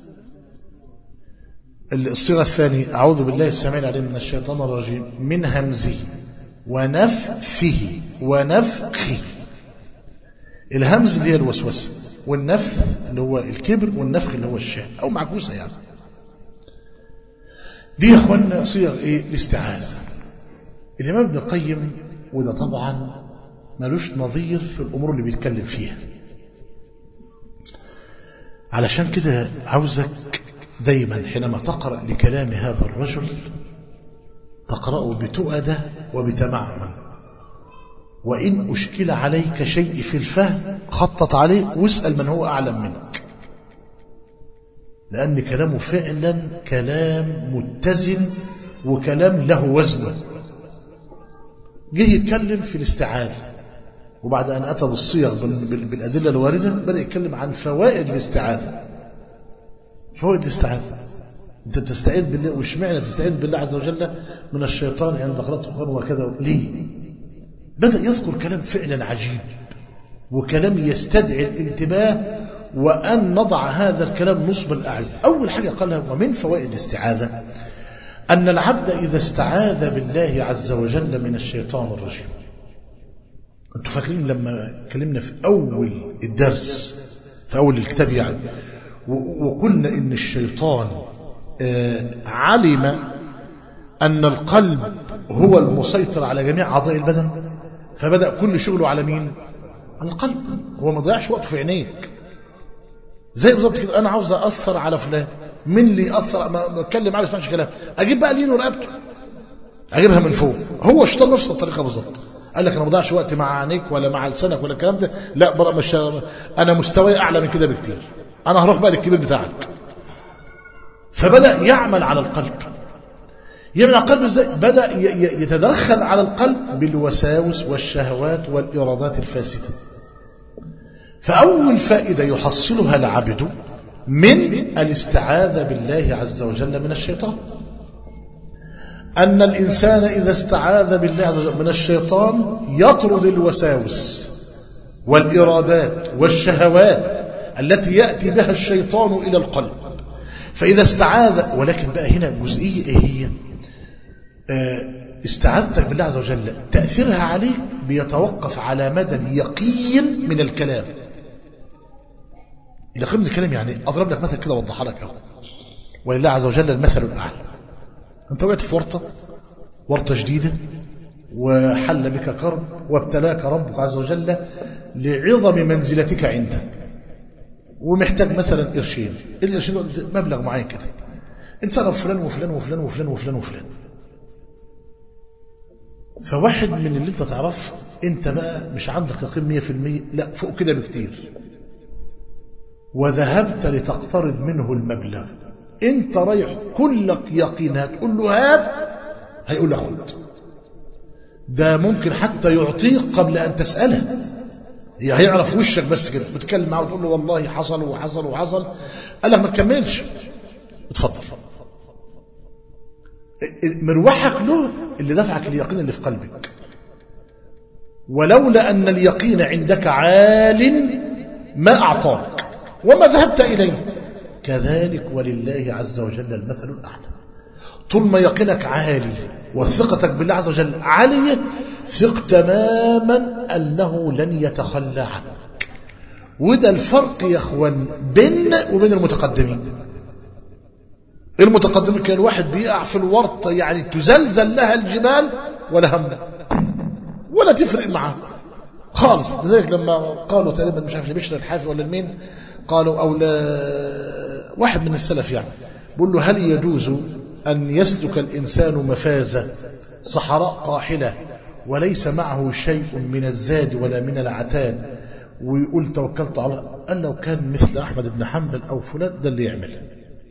الصيغة الثانية أعوذ بالله السميع العليم من الشيطان الرجيم من همزه ونفثه ونفخه الهمز اللي هي الوسوسة والنفث اللي هو الكبر والنفخ اللي هو الشاه أو معكوسة يعني دي يا اخوانا صيغ ايه الاستعاذة الإمام ابن القيم وده طبعا ملوش نظير في الأمور اللي بيتكلم فيها علشان كده عاوزك دايما حينما تقرأ لكلام هذا الرجل تقرأه بتؤدة وبتمعن وإن أشكل عليك شيء في الفهم خطط عليه واسأل من هو أعلم منك لأن كلامه فعلا كلام متزن وكلام له وزنه جه يتكلم في الاستعاذة وبعد أن أتى بالصيغ بالأدلة الواردة بدأ يتكلم عن فوائد الاستعاذة فوائد الاستعاذة أنت بتستعيذ بالله واشمعنى تستعيذ بالله عز وجل من الشيطان عند قراءة القرآن وكذا ليه؟ بدأ يذكر كلام فعلا عجيب وكلام يستدعي الانتباه وأن نضع هذا الكلام نصب الأعين أول حاجة قالها ومن فوائد الاستعاذة أن العبد إذا استعاذ بالله عز وجل من الشيطان الرجيم أنتوا فاكرين لما اتكلمنا في أول الدرس في أول الكتاب يعني وقلنا إن الشيطان علم أن القلب هو المسيطر على جميع أعضاء البدن فبدأ كل شغله على مين؟ على القلب هو ما ضيعش وقته في عينيك زي بالظبط كده انا عاوز اثر على فلان مين اللي ياثر ما اتكلم معاه ما يسمعش كلام اجيب بقى لين ورقبته اجيبها من فوق هو الشيطان نفس الطريقه بالظبط قال لك انا ما بضيعش وقت مع عينيك ولا مع لسانك ولا الكلام ده لا بقى مش انا مستواي اعلى من كده بكتير انا هروح بقى للكبير بتاعك فبدا يعمل على القلب يعمل على القلب ازاي بدا يتدخل على القلب بالوساوس والشهوات والارادات الفاسده فأول فائدة يحصلها العبد من الاستعاذة بالله عز وجل من الشيطان أن الإنسان إذا استعاذ بالله عز وجل من الشيطان يطرد الوساوس والإرادات والشهوات التي يأتي بها الشيطان إلى القلب فإذا استعاذ ولكن بقى هنا جزئية إيه هي استعاذتك بالله عز وجل تأثيرها عليك بيتوقف على مدى اليقين من الكلام يقين من الكلام يعني أضرب لك مثل كده وضحها لك أهو ولله عز وجل المثل الأعلى أنت وقعت في ورطة ورطة جديدة وحل بك كرب وابتلاك ربك عز وجل لعظم منزلتك عنده ومحتاج مثلا قرشين القرشين مبلغ معين كده انت صرف فلان وفلان وفلان وفلان وفلان وفلان فواحد من اللي انت تعرف انت بقى مش عندك يقين 100% لا فوق كده بكتير وذهبت لتقترض منه المبلغ انت رايح كلك يقين هتقول له هات هيقول لك خد ده ممكن حتى يعطيك قبل ان تساله هي هيعرف وشك بس كده بتكلم معاه وتقول له والله حصل وحصل وحصل قال لك ما تكملش اتفضل مروحك له اللي دفعك اليقين اللي في قلبك ولولا أن اليقين عندك عال ما أعطاك وما ذهبت إليه كذلك ولله عز وجل المثل الأعلى طول ما يقينك عالي وثقتك بالله عز وجل عالية ثق تماما أنه لن يتخلى عنك وده الفرق يا اخوان بيننا وبين المتقدمين المتقدمين كان واحد بيقع في الورطة يعني تزلزل لها الجبال ولا همنا ولا تفرق معاه خالص لذلك لما قالوا تقريبا مش عارف لبشر الحافي ولا لمين قالوا او لا واحد من السلف يعني بيقول له هل يجوز ان يسلك الانسان مفازه صحراء قاحله وليس معه شيء من الزاد ولا من العتاد ويقول توكلت على قال لو كان مثل احمد بن حنبل او فلان ده اللي يعمل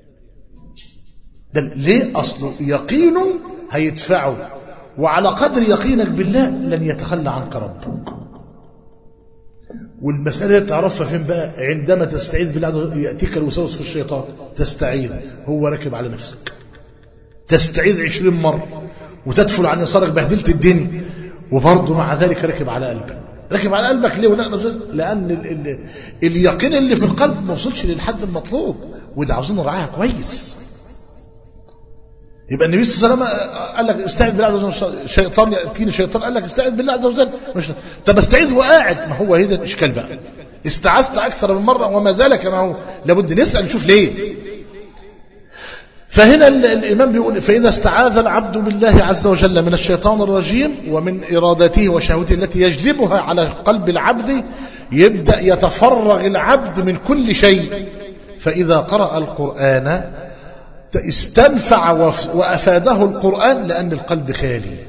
ده ليه اصله يقينه هيدفعه وعلى قدر يقينك بالله لن يتخلى عنك ربك والمسألة تعرفها فين بقى عندما تستعيذ بالله عز وجل يأتيك الوسوس في الشيطان تستعيذ هو راكب على نفسك تستعيذ عشرين مرة وتدفل عن يسارك بهدلت الدنيا وبرضه مع ذلك راكب على قلبك راكب على قلبك ليه ولا لأن ال ال اليقين اللي في القلب ما وصلش للحد المطلوب وده عاوزين نراعيها كويس يبقى النبي صلى الله عليه وسلم قال لك استعذ بالله عز وجل شيطان ياتيني شيطان قال لك استعذ بالله عز وجل مش طب استعيذ وقاعد ما هو هنا الاشكال بقى استعذت اكثر من مره وما زال كما هو لابد نسال نشوف ليه فهنا الامام بيقول فاذا استعاذ العبد بالله عز وجل من الشيطان الرجيم ومن ارادته وشهوته التي يجلبها على قلب العبد يبدا يتفرغ العبد من كل شيء فاذا قرا القران استنفع وأفاده القرآن لأن القلب خالي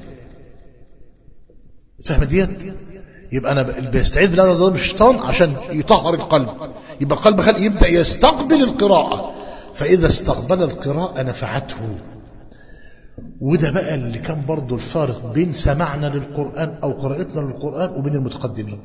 فهم ديت يبقى أنا بيستعيذ بالله ده مش الشيطان عشان يطهر القلب يبقى القلب خالي يبدأ يستقبل القراءة فإذا استقبل القراءة نفعته وده بقى اللي كان برضه الفارق بين سماعنا للقرآن أو قراءتنا للقرآن وبين المتقدمين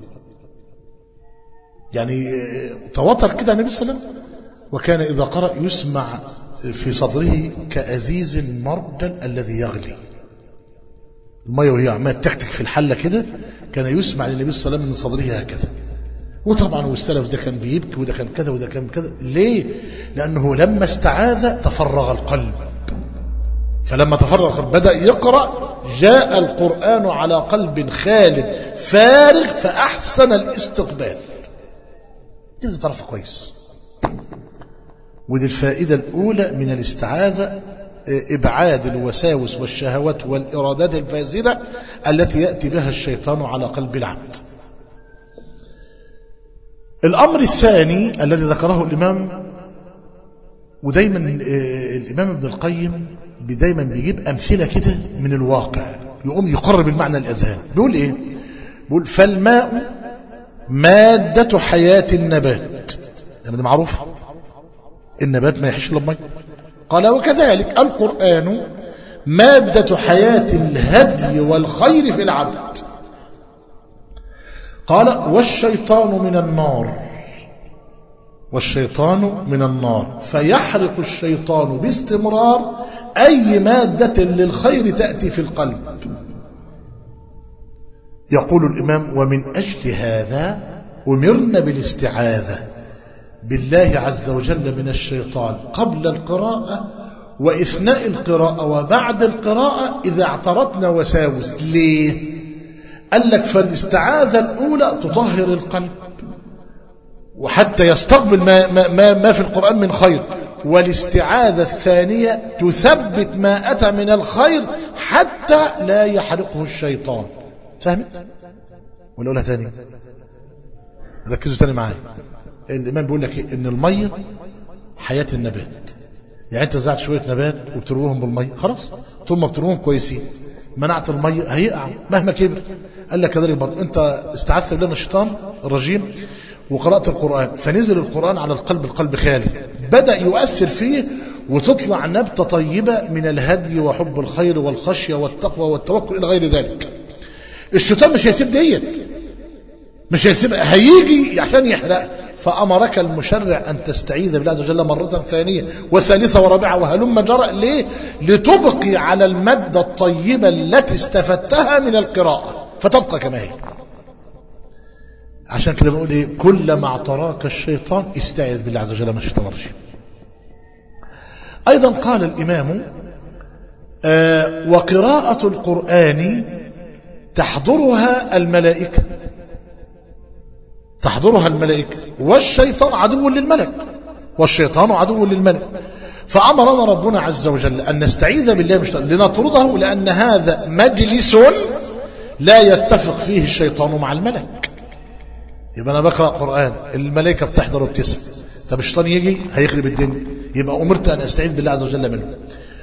يعني تواتر كده النبي صلى الله عليه وسلم وكان إذا قرأ يسمع في صدره كأزيز المرجل الذي يغلي المية وهي عمالة تكتك في الحلة كده كان يسمع للنبي صلى الله عليه وسلم من صدره هكذا وطبعا والسلف ده كان بيبكي وده كان كذا وده كان كذا ليه لأنه لما استعاذ تفرغ القلب فلما تفرغ القلب بدأ يقرأ جاء القرآن على قلب خالد فارغ فأحسن الاستقبال دي تعرفها كويس ودي الفائدة الأولى من الاستعاذة إبعاد الوساوس والشهوات والإرادات الفاسدة التي يأتي بها الشيطان على قلب العبد الأمر الثاني الذي ذكره الإمام ودايما الإمام ابن القيم دايما بيجيب أمثلة كده من الواقع يقوم يقرب المعنى الأذهان بيقول إيه بيقول فالماء مادة حياة النبات ده معروف النبات ما يحش الا بميه قال وكذلك القرآن مادة حياة الهدي والخير في العبد قال والشيطان من النار والشيطان من النار فيحرق الشيطان باستمرار أي مادة للخير تأتي في القلب يقول الإمام ومن أجل هذا أمرنا بالاستعاذة بالله عز وجل من الشيطان قبل القراءة وإثناء القراءة وبعد القراءة إذا اعترضنا وساوس ليه قال لك فالاستعاذة الأولى تطهر القلب وحتى يستقبل ما, ما, ما, ما في القرآن من خير والاستعاذة الثانية تثبت ما أتى من الخير حتى لا يحرقه الشيطان فهمت؟ ولا أقولها تاني ركزوا تاني معايا الإمام بيقول لك إيه؟ إن المية حياة النبات يعني أنت زرعت شوية نبات وبتروهم بالمية خلاص طول ما بتروهم كويسين منعت المية هيقعوا مهما كبر قال لك كذلك برضه أنت استعذت بالله من الشيطان الرجيم وقرأت القرآن فنزل القرآن على القلب القلب خالي بدأ يؤثر فيه وتطلع نبتة طيبة من الهدي وحب الخير والخشية والتقوى والتوكل إلى غير ذلك الشيطان مش هيسيب ديت مش هيسيب هيجي عشان يحرق فأمرك المشرع أن تستعيذ بالله عز وجل مرة ثانية وثالثة ورابعة وهلم جرى ليه لتبقي على المادة الطيبة التي استفدتها من القراءة فتبقى كما هي عشان كده بنقول ايه كلما اعتراك الشيطان استعذ بالله عز وجل من الشيطان الرجيم ايضا قال الامام آه وقراءة القرآن تحضرها الملائكة تحضرها الملائكة والشيطان عدو للملك والشيطان عدو للملك فأمرنا ربنا عز وجل أن نستعيذ بالله من الشيطان لنطرده لأن هذا مجلس لا يتفق فيه الشيطان مع الملك يبقى أنا بقرأ قرآن الملائكة بتحضر وبتسمع طب الشيطان يجي هيخرب الدنيا يبقى أمرت أن أستعيذ بالله عز وجل منه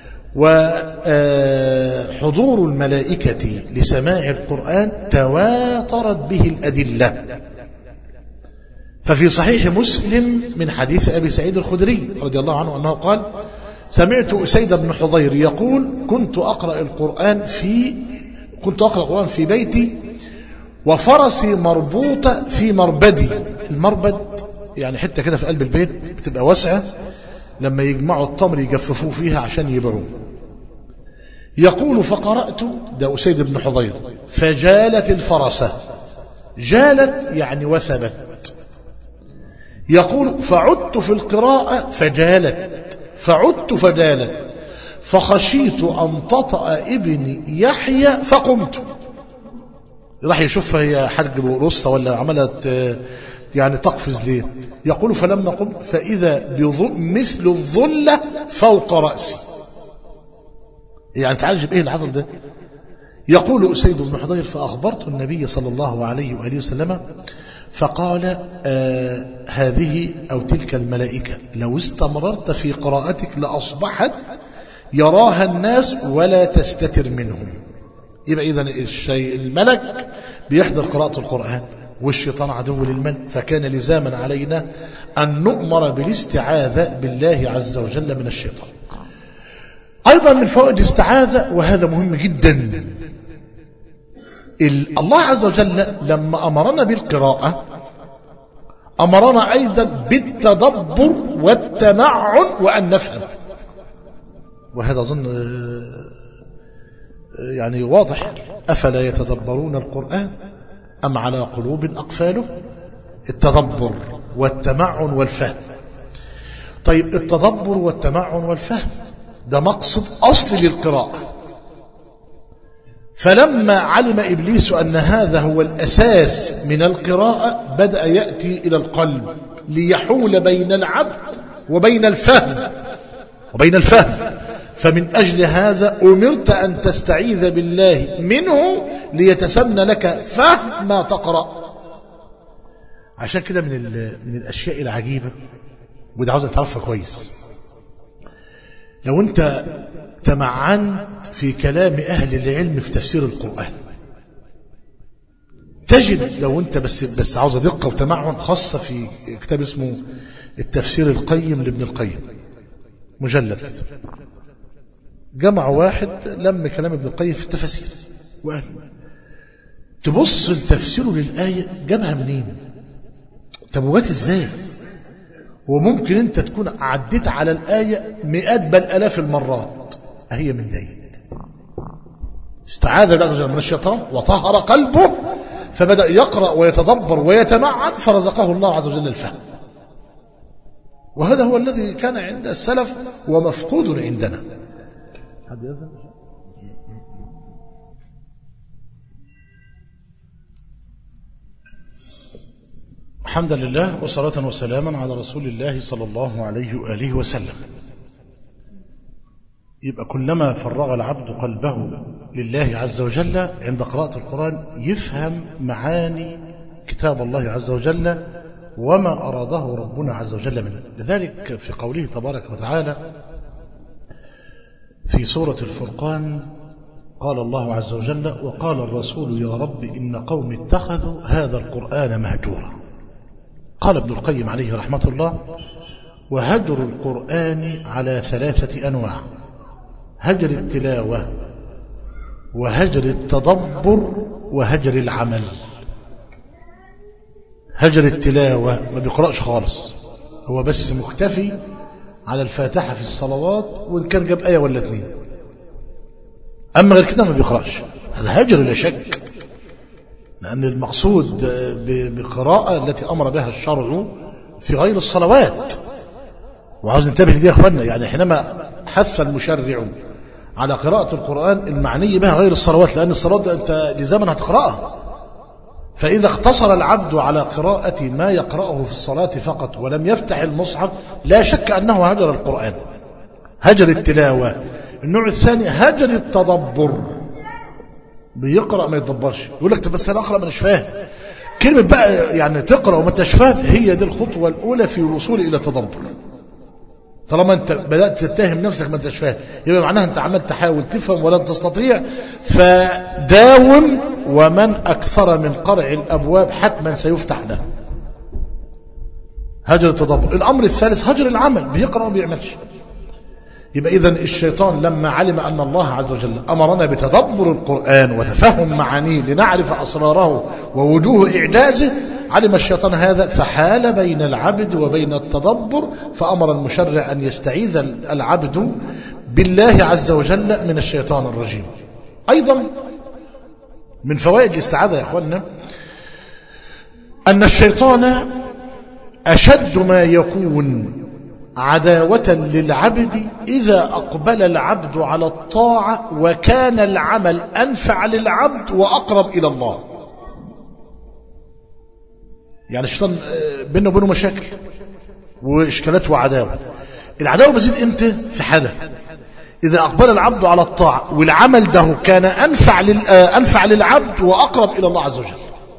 وحضور الملائكة لسماع القرآن تواترت به الأدلة ففي صحيح مسلم من حديث أبي سعيد الخدري رضي الله عنه أنه قال سمعت أسيد بن حضير يقول كنت أقرأ القرآن في كنت أقرأ القرآن في بيتي وفرسي مربوطة في مربدي المربد يعني حتة كده في قلب البيت بتبقى واسعة لما يجمعوا التمر يجففوه فيها عشان يبيعوه يقول فقرأت ده أسيد بن حضير فجالت الفرسة جالت يعني وثبت يقول فعدت في القراءة فجالت فعدت فجالت فخشيت أن تطأ ابني يحيى فقمت راح يشوفها هي حرج رصة ولا عملت يعني تقفز ليه يقول فلما قمت فإذا مثل الظلة فوق رأسي يعني تعجب ايه اللي حصل ده يقول أسيد بن حضير فأخبرت النبي صلى الله عليه وآله وسلم فقال آه هذه أو تلك الملائكة لو استمررت في قراءتك لأصبحت يراها الناس ولا تستتر منهم يبقى إذن الشيء الملك بيحضر قراءة القرآن والشيطان عدو للمن فكان لزاما علينا أن نؤمر بالاستعاذة بالله عز وجل من الشيطان أيضا من فوائد الاستعاذة وهذا مهم جدا الله عز وجل لما أمرنا بالقراءة أمرنا أيضا بالتدبر والتمعن وأن نفهم وهذا أظن يعني واضح أفلا يتدبرون القرآن أم على قلوب أقفاله التدبر والتمعن والفهم طيب التدبر والتمعن والفهم ده مقصد أصلي للقراءة فلما علم إبليس أن هذا هو الأساس من القراءة بدأ يأتي إلى القلب ليحول بين العبد وبين الفهم وبين الفهم فمن أجل هذا أمرت أن تستعيذ بالله منه ليتسنى لك فهم ما تقرأ عشان كده من, من الأشياء العجيبة وده عاوزك تعرفها كويس لو أنت تمعنت في كلام أهل العلم في تفسير القرآن تجد لو أنت بس بس عاوز دقة وتمعن خاصة في كتاب اسمه التفسير القيم لابن القيم مجلد كده جمع واحد لم كلام ابن القيم في التفاسير وقال تبص لتفسيره للآية جابها منين طب وجات ازاي وممكن انت تكون عديت على الآية مئات بل ألاف المرات هي من ديت استعاذ بالله عز وجل من الشيطان وطهر قلبه فبدأ يقرأ ويتدبر ويتمعن فرزقه الله عز وجل الفهم وهذا هو الذي كان عند السلف ومفقود عندنا حد يذهب الحمد لله وصلاة وسلاما على رسول الله صلى الله عليه وآله وسلم يبقى كلما فرغ العبد قلبه لله عز وجل عند قراءة القرآن يفهم معاني كتاب الله عز وجل وما أراده ربنا عز وجل منه لذلك في قوله تبارك وتعالى في سورة الفرقان قال الله عز وجل وقال الرسول يا رب إن قوم اتخذوا هذا القرآن مهجورا قال ابن القيم عليه رحمة الله وهجر القرآن على ثلاثة أنواع هجر التلاوة وهجر التدبر وهجر العمل هجر التلاوة ما بيقرأش خالص هو بس مختفي على الفاتحة في الصلوات وإن كان جاب آية ولا اتنين أما غير كده ما بيقرأش هذا هجر لا شك لأن المقصود بقراءة التي أمر بها الشرع في غير الصلوات وعاوز ننتبه لدي يا أخوانا يعني حينما حث المشرع على قراءة القرآن المعني بها غير الصلوات لأن الصلوات ده أنت لزمن هتقرأها فإذا اقتصر العبد على قراءة ما يقرأه في الصلاة فقط ولم يفتح المصحف لا شك أنه هجر القرآن هجر التلاوة النوع الثاني هجر التدبر بيقرأ ما يتدبرش يقول لك بس أنا أقرأ ما مش فاهم كلمة بقى يعني تقرأ وما انتش فاهم هي دي الخطوة الأولى في الوصول إلى التدبر طالما انت بدأت تتهم نفسك ما انتش فاهم يبقى معناها انت عمال تحاول تفهم ولن تستطيع فداوم ومن أكثر من قرع الأبواب حتما سيفتح له هجر التدبر الأمر الثالث هجر العمل بيقرأ وما بيعملش يبقى إذا الشيطان لما علم أن الله عز وجل أمرنا بتدبر القرآن وتفهم معانيه لنعرف أسراره ووجوه إعجازه علم الشيطان هذا فحال بين العبد وبين التدبر فأمر المشرع أن يستعيذ العبد بالله عز وجل من الشيطان الرجيم أيضا من فوائد الاستعاذة يا أخوانا أن الشيطان أشد ما يكون عداوة للعبد إذا أقبل العبد على الطاعة وكان العمل أنفع للعبد وأقرب إلى الله يعني الشيطان بينه وبينه مشاكل وإشكالات وعداوة العداوة بزيد إمتى في حالة إذا أقبل العبد على الطاعة والعمل ده كان أنفع, لل... أنفع للعبد وأقرب إلى الله عز وجل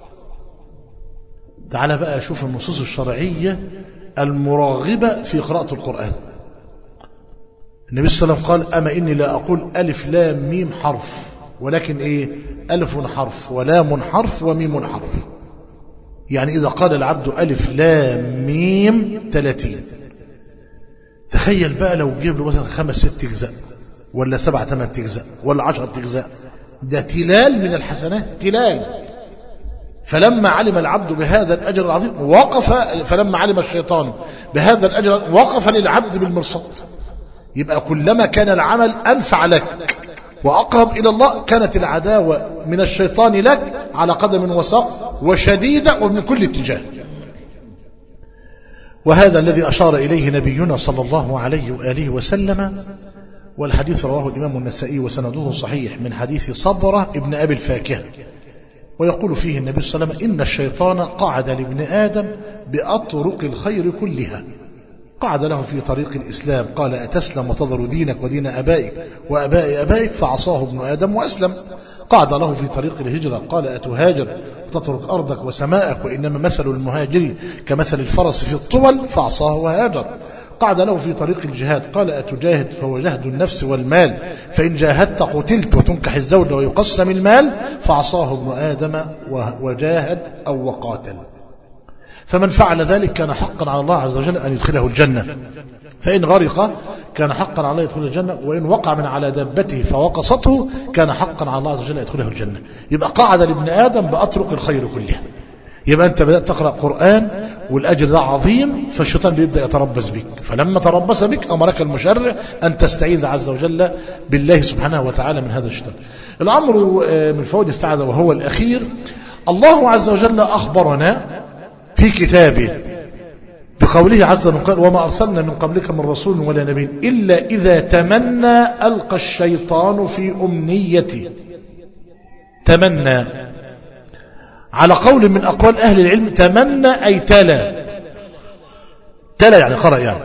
تعال بقى شوف النصوص الشرعية المراغبة في قراءة القرآن النبي صلى الله عليه وسلم قال أما إني لا أقول ألف لام ميم حرف ولكن إيه ألف حرف ولام حرف وميم حرف يعني إذا قال العبد ألف لام ميم ثلاثين تخيل بقى لو جيب له مثلا خمس ست أجزاء ولا سبع ثمان أجزاء ولا عشر أجزاء ده تلال من الحسنات تلال فلما علم العبد بهذا الأجر العظيم وقف فلما علم الشيطان بهذا الأجر وقف للعبد بالمرصاد يبقى كلما كان العمل أنفع لك وأقرب إلى الله كانت العداوة من الشيطان لك على قدم وساق وشديدة ومن كل اتجاه وهذا الذي أشار إليه نبينا صلى الله عليه وآله وسلم والحديث رواه الإمام النسائي وسنده صحيح من حديث صبرة ابن أبي الفاكهة ويقول فيه النبي صلى الله عليه وسلم إن الشيطان قعد لابن آدم بأطرق الخير كلها قعد له في طريق الإسلام قال أتسلم وتضر دينك ودين أبائك وأباء أبائك فعصاه ابن آدم وأسلم قعد له في طريق الهجرة قال أتهاجر وتترك أرضك وسماءك وإنما مثل المهاجر كمثل الفرس في الطول فعصاه وهاجر قعد له في طريق الجهاد قال أتجاهد فهو جهد النفس والمال فإن جاهدت قتلت وتنكح الزوج ويقسم المال فعصاه ابن آدم وجاهد أو وقاتل فمن فعل ذلك كان حقا على الله عز وجل أن يدخله الجنة فإن غرق كان حقا على الله يدخله الجنة وإن وقع من على دابته فوقصته كان حقا على الله عز وجل يدخله الجنة يبقى قعد لابن آدم بأطرق الخير كلها يبقى أنت بدأت تقرأ قرآن والأجر ده عظيم فالشيطان بيبدأ يتربص بك فلما تربص بك أمرك المشرع أن تستعيذ عز وجل بالله سبحانه وتعالى من هذا الشيطان الأمر من فوائد استعاذة وهو الأخير الله عز وجل أخبرنا في كتابه بقوله عز وجل وما أرسلنا من قبلك من رسول ولا نبي إلا إذا تمنى ألقى الشيطان في أمنيته تمنى على قول من أقوال أهل العلم تمنى أي تلا تلا يعني قرأ يعني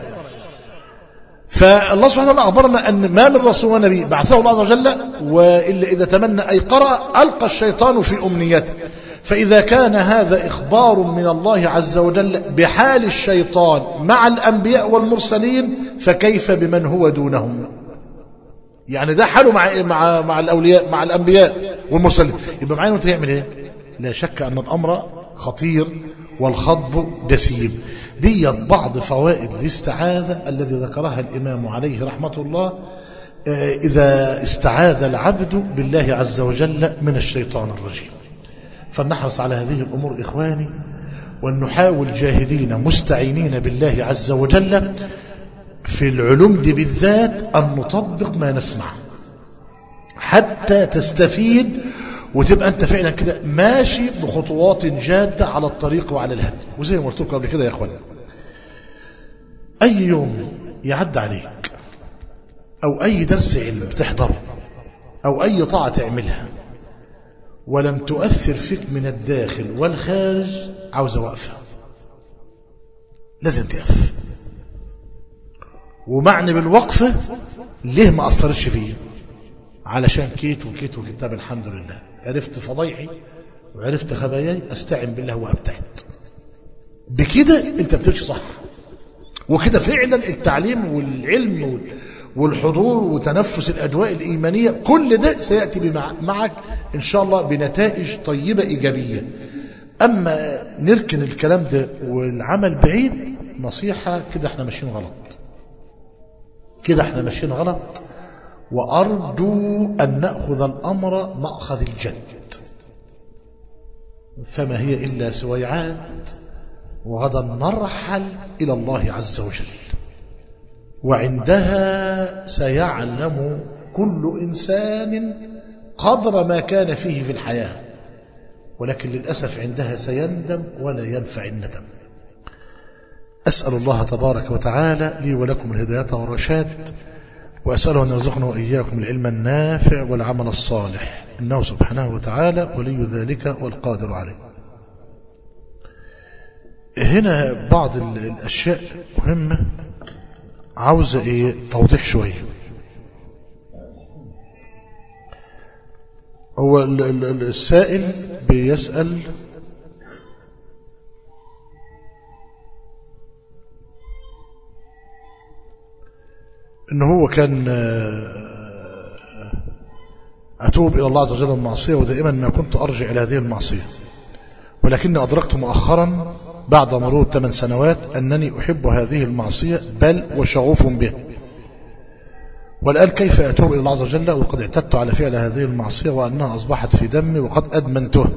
فالله سبحانه وتعالى أخبرنا أن ما من رسول ونبي بعثه الله عز وجل وإلا إذا تمنى أي قرأ ألقى الشيطان في أمنيته فإذا كان هذا إخبار من الله عز وجل بحال الشيطان مع الأنبياء والمرسلين فكيف بمن هو دونهم يعني ده حاله مع مع مع الأولياء مع الأنبياء والمرسلين يبقى معانا أنت يعمل إيه لا شك أن الأمر خطير والخطب جسيم دي بعض فوائد الاستعاذة الذي ذكرها الإمام عليه رحمة الله آه، إذا استعاذ العبد بالله عز وجل من الشيطان الرجيم فلنحرص على هذه الأمور إخواني وأن نحاول جاهدين مستعينين بالله عز وجل في العلوم دي بالذات أن نطبق ما نسمع حتى تستفيد وتبقى أنت فعلا كده ماشي بخطوات جادة على الطريق وعلى الهدي وزي ما قلت لكم قبل كده يا أخوانا أي يوم يعد عليك أو أي درس علم بتحضره أو أي طاعة تعملها ولم تؤثر فيك من الداخل والخارج عاوزة وقفة لازم تقف ومعنى بالوقفة ليه ما أثرتش فيه علشان كيت وكيت وكيت طب الحمد لله عرفت فضيحي وعرفت خباياي استعن بالله وابتعد بكده انت بتمشي صح وكده فعلا التعليم والعلم وال- والحضور وتنفس الأجواء الإيمانية كل ده سيأتي بمع- معك إن شاء الله بنتائج طيبة إيجابية أما نركن الكلام ده والعمل بعيد نصيحة كده احنا ماشيين غلط كده احنا ماشيين غلط وأرجو أن نأخذ الأمر مأخذ الجد فما هي إلا سويعات وغدا نرحل إلى الله عز وجل وعندها سيعلم كل إنسان قدر ما كان فيه في الحياة ولكن للأسف عندها سيندم ولا ينفع الندم أسأل الله تبارك وتعالى لي ولكم الهداية والرشاد وأسأله أن يرزقنا وإياكم العلم النافع والعمل الصالح إنه سبحانه وتعالى ولي ذلك والقادر عليه هنا بعض ال- الأشياء مهمة عاوزة إيه توضيح شوية هو ال- ال- ال- السائل بيسأل إن هو كان آه، أتوب إلى الله عز وجل من المعصية ودائما ما كنت أرجع إلى هذه المعصية ولكني أدركت مؤخرا بعد مرور ثمان سنوات أنني أحب هذه المعصية بل وشغوف بها والآن كيف أتوب إلى الله عز وجل وقد اعتدت على فعل هذه المعصية وأنها أصبحت في دمي وقد أدمنتها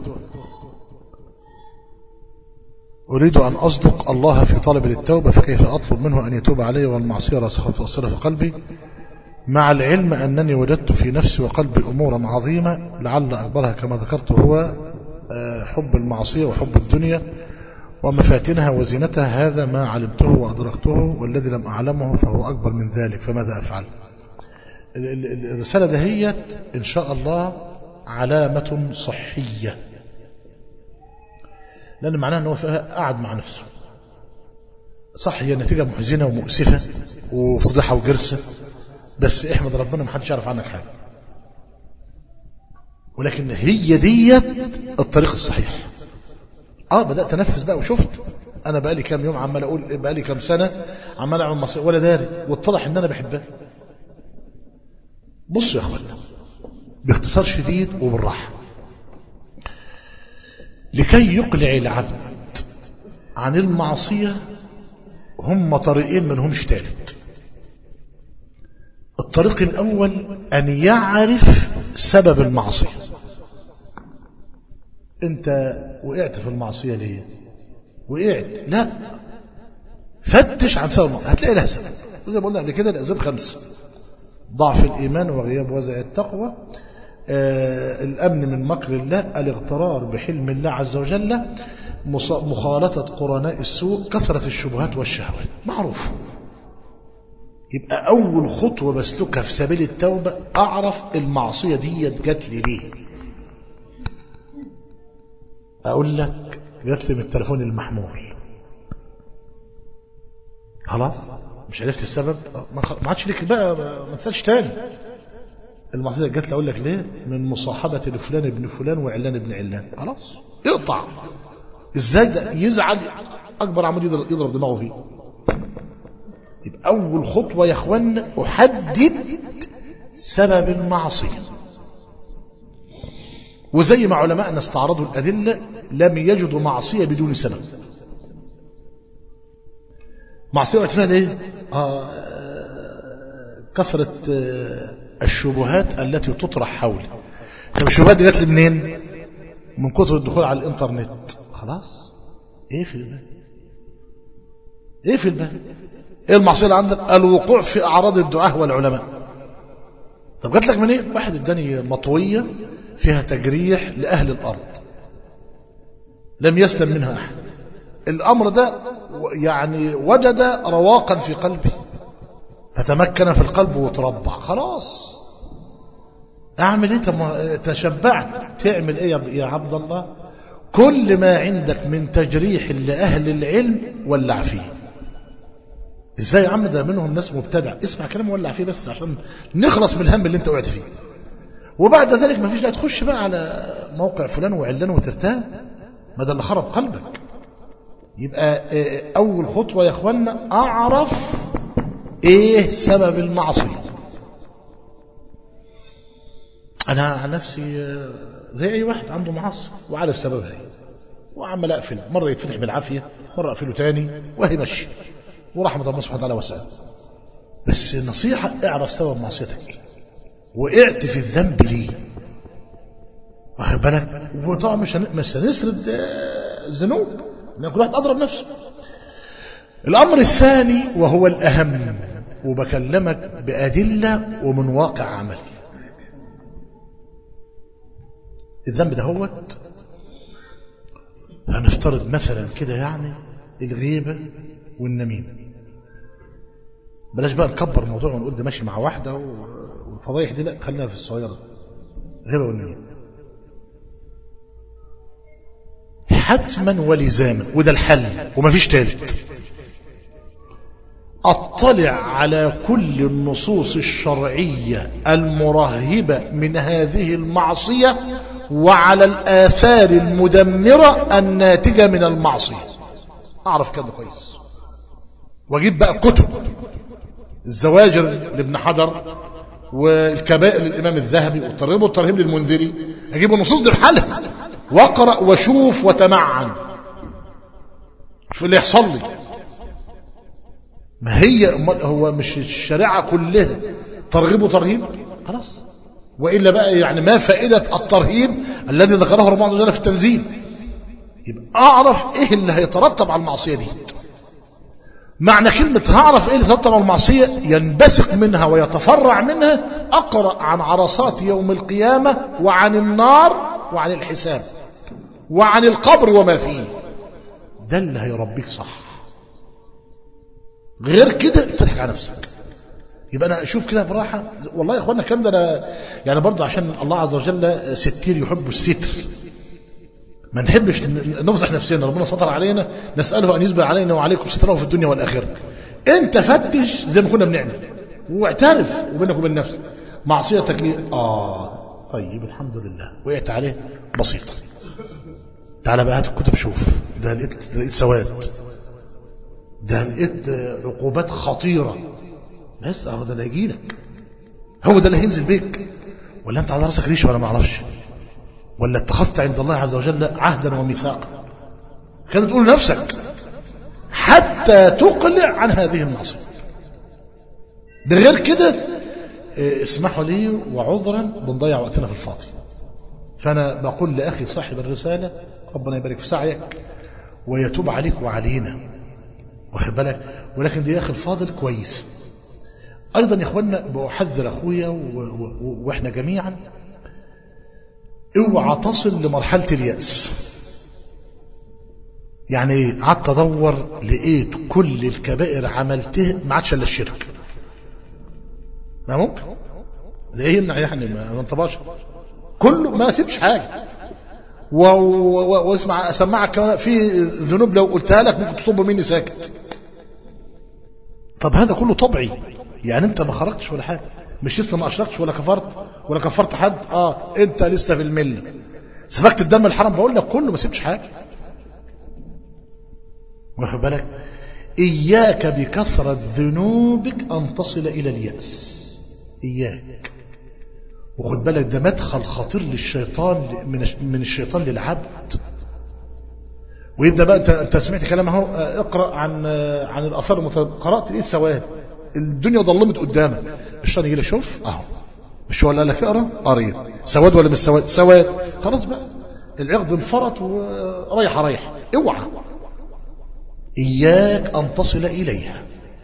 أريد أن أصدق الله في طلب للتوبة فكيف أطلب منه أن يتوب علي والمعصية راسخة تؤثر في قلبي مع العلم أنني وجدت في نفسي وقلبي أمورا عظيمة لعل أكبرها كما ذكرت هو آه، حب المعصية وحب الدنيا ومفاتنها وزينتها هذا ما علمته وأدركته والذي لم أعلمه فهو أكبر من ذلك فماذا أفعل ال- ال- الرسالة دهيت إن شاء الله علامة صحية لأن معناها أنه فيها قاعد مع نفسه صح هي نتيجة محزنة ومؤسفة وفضيحة وجرسة بس احمد ربنا ما حدش يعرف عنك حاجة ولكن هي ديت الطريق الصحيح اه بدأت انفذ بقى وشفت انا بقى لي كام يوم عمال اقول بقى لي كام سنة عمال اعمل مصير ولا داري واتضح ان انا بحبها بص يا اخوانا باختصار شديد وبالراحة لكي يقلع العبد عن المعصية هم طريقين منهمش تالت الطريق الأول أن يعرف سبب المعصية أنت وقعت في المعصية ليه وقعت لا فتش عن سبب المعصية هتلاقي لها سبب زي ما قلنا قبل كده الأسباب خمسة ضعف الإيمان وغياب وزع التقوى آه الأمن من مكر الله الاغترار بحلم الله عز وجل مص- مخالطة قرناء السوء كثرة الشبهات والشهوات معروف يبقى أول خطوة بسلكها في سبيل التوبة أعرف المعصية دي جات لي ليه أقول لك جات لي من التليفون المحمول خلاص مش عرفت السبب ما خ- ما عادش ليك بقى ما ما تسالش تاني المعصيه جات لي اقول لك ليه من مصاحبه لفلان ابن فلان وعلان ابن علان خلاص اقطع ازاي ده يزعل اكبر عمود يضرب يضرب دماغه فيه يبقى اول خطوه يا اخوان احدد سبب المعصيه وزي ما علماءنا استعرضوا الادله لم يجدوا معصيه بدون سبب معصية وقعت فيها ليه؟ آه كثرة آه، الشبهات التي تطرح حولي طب الشبهات دي جت لي منين؟ من كثر الدخول على الانترنت خلاص ايه في البال ايه في البال ايه المعصيه اللي عندك الوقوع في اعراض الدعاه والعلماء طب جات لك منين واحد اداني مطويه فيها تجريح لاهل الارض لم يسلم منها احد الامر ده يعني وجد رواقا في قلبي فتمكن في القلب وتربع خلاص اعمل ايه طب ما تشبعت تعمل ايه يا- يا عبد الله كل ما عندك من تجريح لاهل العلم ولع فيه ازاي يا عم ده منهم ناس مبتدع اسمع كلام ولع فيه بس عشان نخلص من الهم اللي انت وقعت فيه وبعد ذلك ما فيش لا تخش بقى على موقع فلان وعلان وترتاح ما ده اللي خرب قلبك يبقى آه، اول خطوه يا اخوانا اعرف ايه سبب المعصيه انا عن نفسي آه، زي اي واحد عنده معاصي وعارف سببها ايه وعمال اقفل مره يتفتح بالعافيه مره اقفله تاني وهي ماشي ورحمه الله سبحانه وتعالى واسعه بس نصيحه اعرف سبب معصيتك ايه وقعت في الذنب ليه واخد بالك وطبعا مش هن- مش هنسرد آه، ذنوب لان كل واحد اضرب نفسه الامر الثاني وهو الاهم وبكلمك بادله ومن واقع عملي الذنب ده هو هنفترض مثلا كده يعني الغيبة والنميمة بلاش بقى نكبر الموضوع ونقول ده ماشي مع واحدة و- والفضايح دي لا خلينا في الصغيرة غيبة والنميمة حتما ولزاما وده الحل ومفيش تالت اطلع على كل النصوص الشرعية المرهبة من هذه المعصية وعلى الآثار المدمرة الناتجة من المعصية أعرف كده كويس وأجيب بقى كتب الزواجر لابن حجر والكبائر للإمام الذهبي والترغيب والترهيب للمنذري أجيب النصوص دي بحالها واقرأ واشوف وتمعن شوف اللي يحصل لي ما هي أمال هو مش الشريعة كلها ترغيب وترهيب خلاص وإلا بقى يعني ما فائدة الترهيب الذي ذكره ربنا عز وجل في التنزيل يبقى أعرف إيه اللي هيترتب على المعصية دي معنى كلمة هعرف إيه اللي يترتب على المعصية ينبثق منها ويتفرع منها أقرأ عن عرصات يوم القيامة وعن النار وعن الحساب وعن القبر وما فيه ده اللي هيربيك صح غير كده تضحك على نفسك يبقى انا اشوف كده براحه والله يا اخوانا الكلام ده انا يعني برضه عشان الله عز وجل ستير يحب الستر ما نحبش ن- نفضح نفسنا ربنا ستر علينا نساله ان يسبق علينا وعليكم ستره في الدنيا والاخره انت فتش زي ما كنا بنعمل واعترف وبينك وبين نفسك معصيتك ايه اه طيب الحمد لله وقعت عليه بسيط تعال بقى هات الكتب شوف ده لقيت ده لقيت سواد ده لقيت عقوبات خطيرة بس اهو ده اللي هيجي لك هو ده اللي هينزل بيك ولا انت على راسك ريش ولا ما اعرفش ولا اتخذت عند الله عز وجل عهدا وميثاقا كده تقول لنفسك حتى تقلع عن هذه المعصية بغير كده اه، اسمحوا لي وعذرا بنضيع وقتنا في الفاضي فأنا بقول لأخي صاحب الرسالة ربنا يبارك في سعيك ويتوب عليك وعلينا واخد بالك ولكن دي يا أخي الفاضل كويس أيضا يا إخوانا بحذر أخويا و- و- و- وإحنا جميعا اوعى تصل لمرحلة اليأس يعني ايه قعدت ادور لقيت كل الكبائر عملتها ما عادش الا الشرك ما ممكن ليه يمنع يعني ما ما انطبقش كله ما سيبش حاجه و- و- و- واسمع اسمعك كمان في ذنوب لو قلتها لك ممكن تطب مني ساكت طب هذا كله طبيعي يعني انت ما خرجتش ولا حاجه مش لسه ما اشركتش ولا كفرت ولا كفرت حد اه انت لسه في المله سفكت الدم الحرام بقول لك كله ما سيبش حاجه واخد بالك اياك بكثره ذنوبك ان تصل الى الياس اياك وخد بالك ده مدخل خطير للشيطان من من الشيطان للعبد ويبدا بقى انت انت سمعت كلام اهو آه، اقرا عن آه، عن الاثار المتردده قرات لقيت سواد الدنيا ضلمت قدامك الشيطان يجي لك شوف اهو مش هو اللي قال لك اقرا قريت سواد ولا مش سواد سواد خلاص بقى العقد انفرط ورايح رايح اوعى اياك ان تصل اليها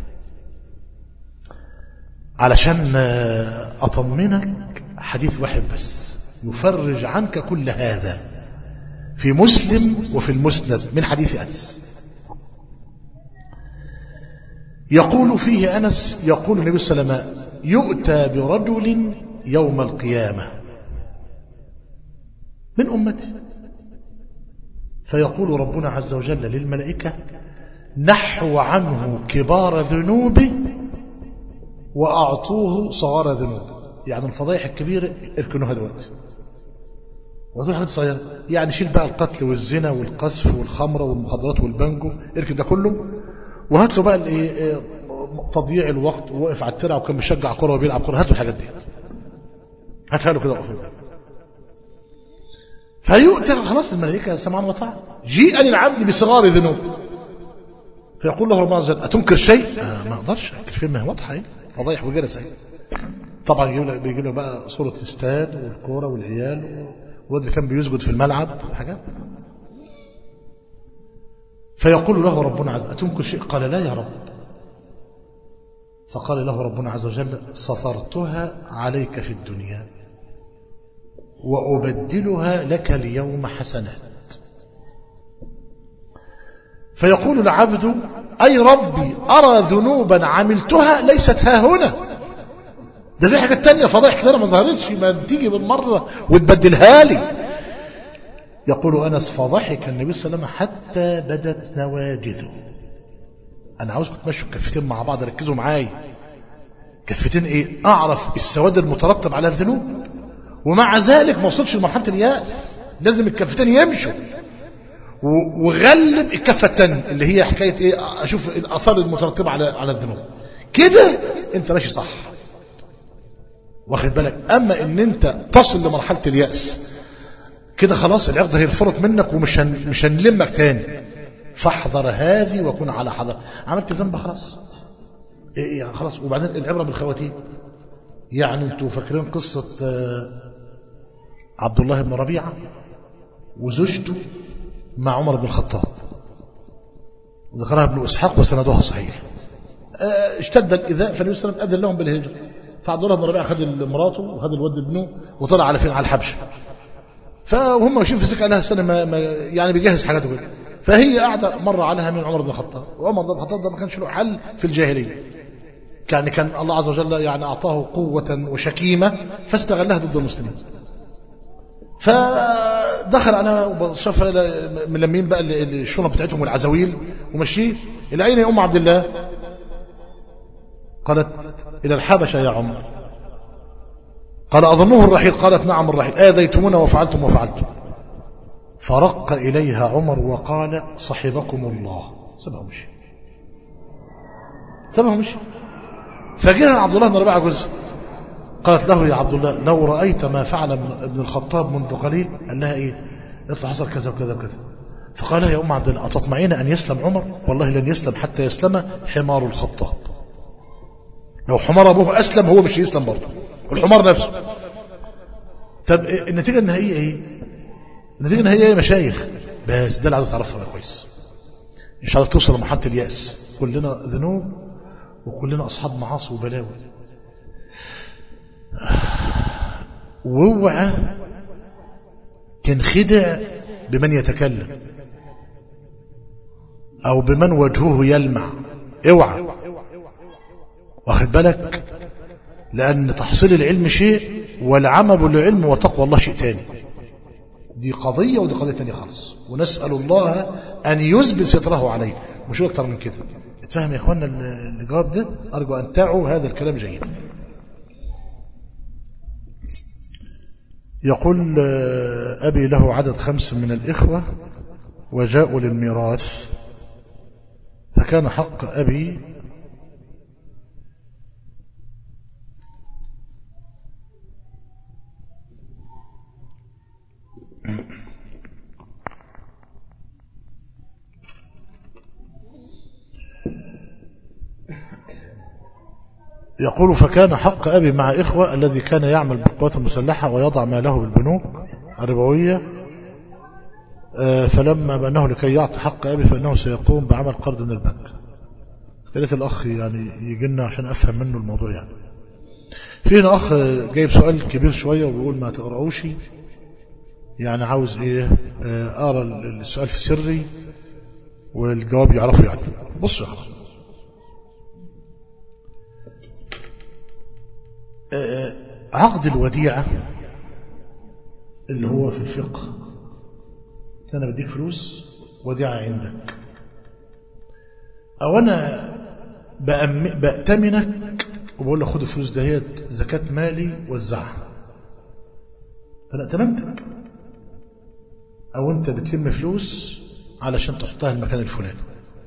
علشان آه، اطمنك حديث واحد بس يفرج عنك كل هذا في مسلم وفي المسند من حديث انس يقول فيه انس يقول النبي صلى الله عليه وسلم يؤتى برجل يوم القيامه من امته فيقول ربنا عز وجل للملائكه نحو عنه كبار ذنوبه واعطوه صغار ذنوبه يعني الفضائح الكبيره اركنوها دلوقتي وهذول حاجات صغيره يعني شيل بقى القتل والزنا والقذف والخمره والمخدرات والبنجو اركن ده كله وهات له بقى الايه إيه، تضييع الوقت ووقف على الترعه وكان بيشجع كوره وبيلعب كوره هات له الحاجات دي هاتها له كده وقف فيؤتى خلاص الملائكه سمعا وطاعه جيء للعبد بصغار ذنوب فيقول له ربنا عز وجل اتنكر شيء؟ آه ما اقدرش انكر فيه ما هي واضحه اهي فضايح وجلس اهي طبعا يجيب له بيجيب له بقى صوره الاستاد والكوره والعيال والواد اللي كان بيسجد في الملعب حاجات فيقول له ربنا عز وجل أتنكر شيء قال لا يا رب فقال له ربنا عز وجل سطرتها عليك في الدنيا وأبدلها لك اليوم حسنات فيقول العبد أي ربي أرى ذنوبا عملتها ليست ها هنا ده في حاجات تانية فضائح كتير ما ظهرتش ما تيجي بالمرة وتبدلها لي يقول أنس فضحك النبي صلى الله عليه وسلم حتى بدت نواجذه أنا عاوزكم تمشوا الكفتين مع بعض ركزوا معايا كفتين إيه أعرف السواد المترتب على الذنوب ومع ذلك ما وصلش لمرحلة الياس لازم الكفتين يمشوا و- وغلب الكفة الثانية اللي هي حكاية إيه أشوف الآثار المترتبة على على الذنوب كده أنت ماشي صح واخد بالك أما إن أنت تصل لمرحلة اليأس كده خلاص العقد هينفرط منك ومش هن مش هنلمك تاني فاحذر هذه وكن على حذر عملت ذنب خلاص إيه يعني خلاص وبعدين العبره بالخواتيم يعني انتوا فاكرين قصه آه، عبد الله بن ربيعه وزوجته مع عمر بن الخطاب ذكرها ابن اسحاق وسندها صحيح آه، اشتد الايذاء فالنبي صلى الله عليه وسلم اذن لهم بالهجره فعبد الله بن ربيعه خد مراته وخد الولد ابنه وطلع على فين على الحبشه فهم ماشيين في سكه عليها السنه ما ما يعني بيجهز حاجاته كده فهي قاعده مر عليها من عمر بن الخطاب وعمر بن الخطاب ده ما كانش له حل في الجاهليه يعني كان الله عز وجل يعني اعطاه قوه وشكيمه فاستغلها ضد المسلمين فدخل على شاف ملمين بقى ال- ال- الشنط بتاعتهم والعزاويل وماشيين الى اين يا ام عبد الله؟ قالت الى الحبشه يا عمر قال أظنه الرحيل قالت نعم الرحيل آذيتمونا وفعلتم وفعلتم فرق إليها عمر وقال صحبكم الله سبها مشي سبها مشي فجاء عبد الله بن ربيعة جزء قالت له يا عبد الله لو رأيت ما فعل ابن الخطاب منذ قليل قال لها إيه يطلع حصل كذا وكذا وكذا فقال يا أم عبد الله أتطمعين أن يسلم عمر والله لن يسلم حتى يسلم حمار الخطاب لو حمار أبوه أسلم هو مش هيسلم برضه الحمار نفسه طب إيه- النتيجة النهائية ايه النتيجة النهائية ايه يا مشايخ بس ده اللي عاوز تعرفها بقى كويس مش عاوز توصل لمرحلة اليأس كلنا ذنوب وكلنا أصحاب معاصي وبلاوي واوعى تنخدع بمن يتكلم أو بمن وجهه يلمع اوعى واخد بالك لأن تحصيل العلم شيء والعمل بالعلم وتقوى الله شيء تاني دي قضية ودي قضية تانية خالص ونسأل الله أن يثبت ستره عليه مش أكتر من كده اتفهم يا إخوانا الجواب ده أرجو أن تعوا هذا الكلام جيد يقول آه، أبي له عدد خمس من الإخوة وجاءوا للميراث فكان حق أبي يقول فكان حق أبي مع إخوة الذي كان يعمل بالقوات المسلحة ويضع ماله بالبنوك الربوية آه، فلما بأنه لكي يعطي حق أبي فإنه سيقوم بعمل قرض من البنك يا ريت الأخ يعني يجي لنا عشان أفهم منه الموضوع يعني في هنا أخ جايب سؤال كبير شوية وبيقول ما تقرأوش يعني عاوز إيه آه، أقرأ السؤال في سري والجواب يعرفه يعني بص يا أخي آه، عقد الوديعة اللي هو في الفقه أنا بديك فلوس وديعة عندك أو أنا بأم- بأتمنك وبقول لك خد الفلوس دهيت زكاة مالي وزعها فأنا أتمنتك أو أنت بتلم فلوس علشان تحطها المكان الفلاني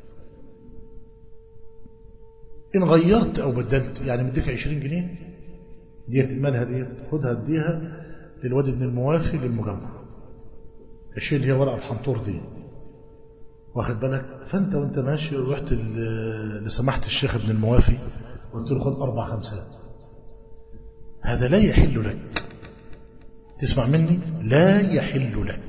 إن غيرت أو بدلت يعني مديك 20 جنيه ديت مالها ديت خدها اديها للواد ابن الموافي للمجمع الشيء اللي هي ورقه الحنطور دي واخد بالك فانت وانت ماشي رحت ل- لسماحه الشيخ ابن الموافي قلت له خد اربع خمسات هذا لا يحل لك تسمع مني لا يحل لك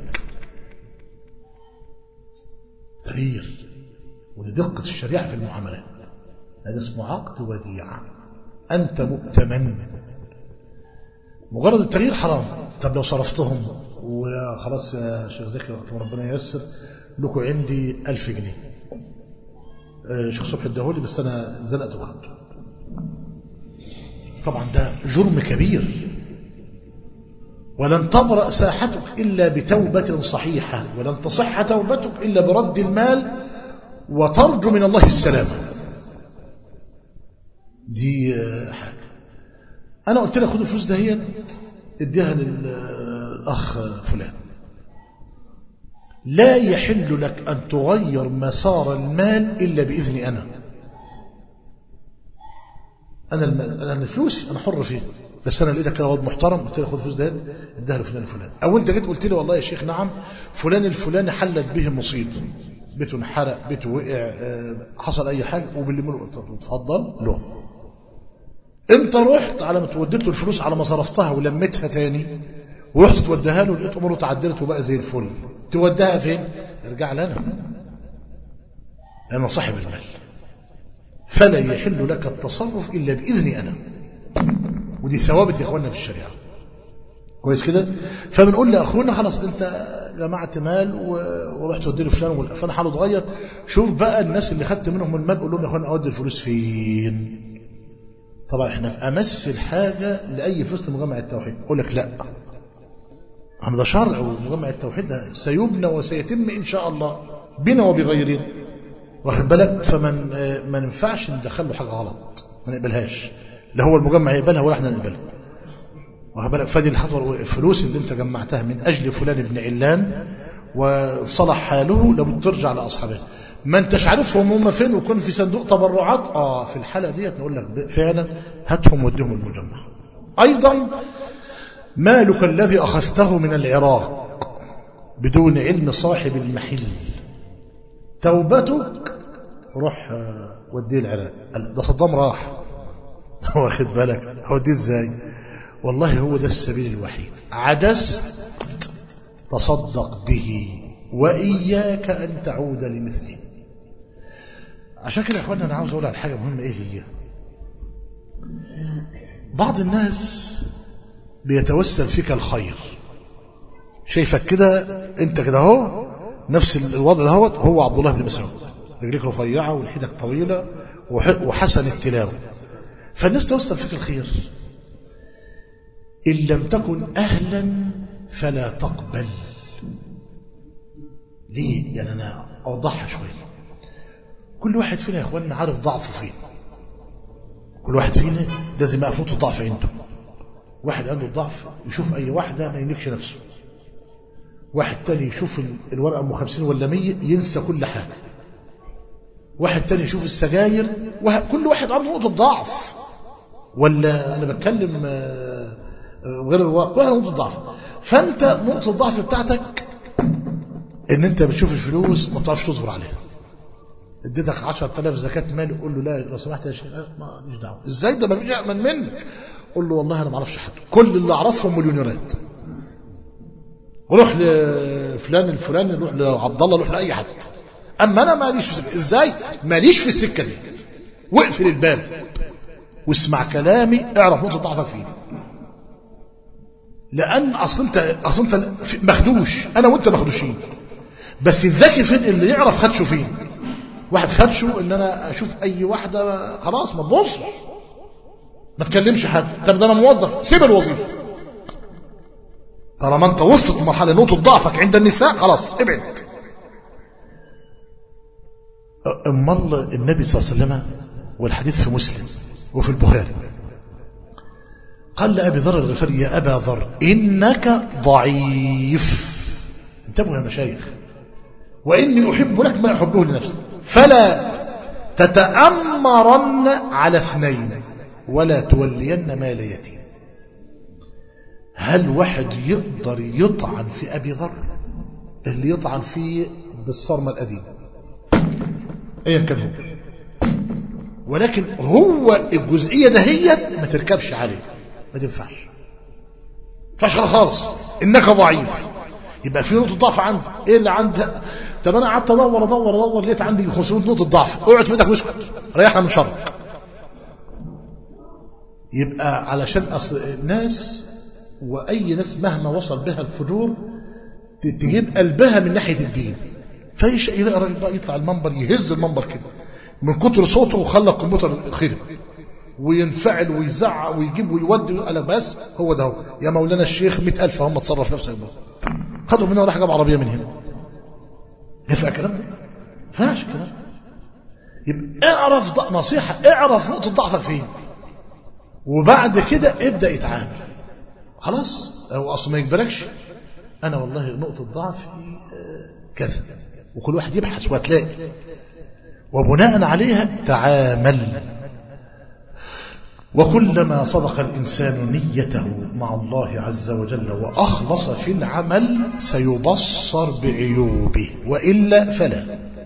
تغيير ودي دقه الشريعه في المعاملات هذا اسمه عقد وديعه انت مؤتمن مجرد التغيير حرام طب لو صرفتهم وخلاص يا شيخ زكي وقت ما ربنا ييسر لكم عندي ألف جنيه آه، شيخ صبحي اداهولي بس أنا زنقت وخدته طبعا ده جرم كبير ولن تبرأ ساحتك إلا بتوبة صحيحة ولن تصح توبتك إلا برد المال وترجو من الله السلامة دي آه، حاجة انا قلت لك خد الفلوس دهيت اديها للاخ فلان لا يحل لك ان تغير مسار المال الا باذني انا انا المال انا فلوسي انا حر فيه بس انا لقيتك كده واد محترم قلت لك خد الفلوس دهيت اديها لفلان الفلاني او انت جيت قلت لي والله يا شيخ نعم فلان الفلاني حلت به مصيبه بيته انحرق بيته وقع آه، حصل اي حاجه وباللي منه قلت له اتفضل له انت رحت على ما توديت له الفلوس على ما صرفتها ولميتها تاني ورحت توديها له لقيت اموره تعدلت وبقى زي الفل توديها فين ارجع لنا انا صاحب المال فلا يحل لك التصرف الا باذني انا ودي ثوابت يا اخواننا في الشريعه كويس كده فبنقول لاخونا خلاص انت جمعت مال و- ورحت تودي له فلان ولا- فانا حاله اتغير شوف بقى الناس اللي خدت منهم المال قول لهم يا اخوانا اودي الفلوس فين طبعا احنا في امس الحاجه لاي فلوس لمجمع التوحيد يقول لك لا احنا ده شرع ومجمع التوحيد ده سيبنى وسيتم ان شاء الله بنا وبغيرنا واخد بالك فمن آه، ما ينفعش ندخل له حاجه غلط ما نقبلهاش لا هو المجمع يقبلها ولا احنا نقبلها واخد بالك فدي الحضر الفلوس اللي انت جمعتها من اجل فلان بن علان وصلح حاله لابد ترجع لاصحابه ما انتش عارفهم هم فين ويكون في صندوق تبرعات اه في الحاله ديت نقول لك فعلا هاتهم وديهم المجمع ايضا مالك الذي اخذته من العراق بدون علم صاحب المحل توبتك روح آه، وديه العراق قال ده صدام راح واخد بالك هوديه ازاي والله هو ده السبيل الوحيد عجزت تصدق به وإياك أن تعود لمثله عشان كده يا اخوانا انا عاوز اقول على حاجه مهمه ايه هي بعض الناس بيتوسل فيك الخير شايفك كده انت كده اهو نفس الوضع دهوت هو عبد الله بن مسعود رجليك رفيعه ولحيتك طويله وح- وحسن التلاوه فالناس توسل فيك الخير ان لم تكن اهلا فلا تقبل ليه يعني انا اوضحها شويه كل واحد فينا يا اخواننا عارف ضعفه فين كل واحد فينا لازم يقفوت الضعف عنده واحد عنده الضعف يشوف اي واحده ما يملكش نفسه واحد تاني يشوف ال- الورقه ام 50 ولا 100 ينسى كل حاجه واحد تاني يشوف السجاير وه... كل واحد عنده نقطه ضعف ولا انا بتكلم آه، آه، غير الواقع كل واحد عنده نقطه ضعف فانت نقطه الضعف بتاعتك ان انت بتشوف الفلوس ما بتعرفش تصبر عليها اديتك 10000 زكاه مال قول له لا لو سمحت يا شيخ ما ليش دعوه ازاي ده ما فيش امن منك قول له والله انا ما اعرفش حد كل اللي اعرفهم مليونيرات روح لفلان الفلاني روح لعبد الله روح لاي حد اما انا ماليش في السكه ازاي ماليش في السكه دي واقفل الباب واسمع كلامي اعرف نقطه ضعفك فيه لان اصل انت اصل انت مخدوش انا وانت مخدوشين بس الذكي فين اللي يعرف خدشه فين واحد خدشه ان انا اشوف اي واحده خلاص ما تبصش ما تكلمش حد طب ده انا موظف سيب الوظيفه طالما انت وصلت لمرحله نقطه ضعفك عند النساء خلاص ابعد امال النبي صلى الله عليه وسلم والحديث في مسلم وفي البخاري قال لأبي ذر الغفاري يا أبا ذر إنك ضعيف انتبهوا يا مشايخ وإني أحب لك ما أحبه لنفسي فلا تتأمرن على اثنين ولا تولين مال يتيم هل واحد يقدر يطعن في أبي ذر اللي يطعن فيه بالصرمة القديمة ايا كان هو ولكن هو الجزئية دهيت ما تركبش عليه ما تنفعش فشل خالص انك ضعيف يبقى في نقطه ضعف عندي ايه اللي عندي طب انا قعدت ادور ادور ادور لقيت عندي 500 نقطه ضعف اقعد في بيتك واسكت ريحنا من شر يبقى علشان اصل الناس واي ناس مهما وصل بها الفجور تجيب قلبها من ناحيه الدين فايش يلاقي الراجل بقى يطلع المنبر يهز المنبر كده من كتر صوته وخلى الكمبيوتر خرب وينفعل ويزعق ويجيب ويودي قال بس هو ده هو يا مولانا الشيخ مئة ألف هم تصرف نفسك بقى خدوا منه ولا جاب عربية من هنا ينفع الكلام ده؟ فاش الكلام يبقى اعرف ض... نصيحة اعرف نقطة ضعفك فين وبعد كده ابدأ يتعامل خلاص هو أصلا ما يجبركش أنا والله نقطة ضعفي كذا وكل واحد يبحث وهتلاقي وبناء عليها تعامل وكلما صدق الإنسان نيته مع الله عز وجل وأخلص في العمل سيبصر بعيوبه وإلا فلا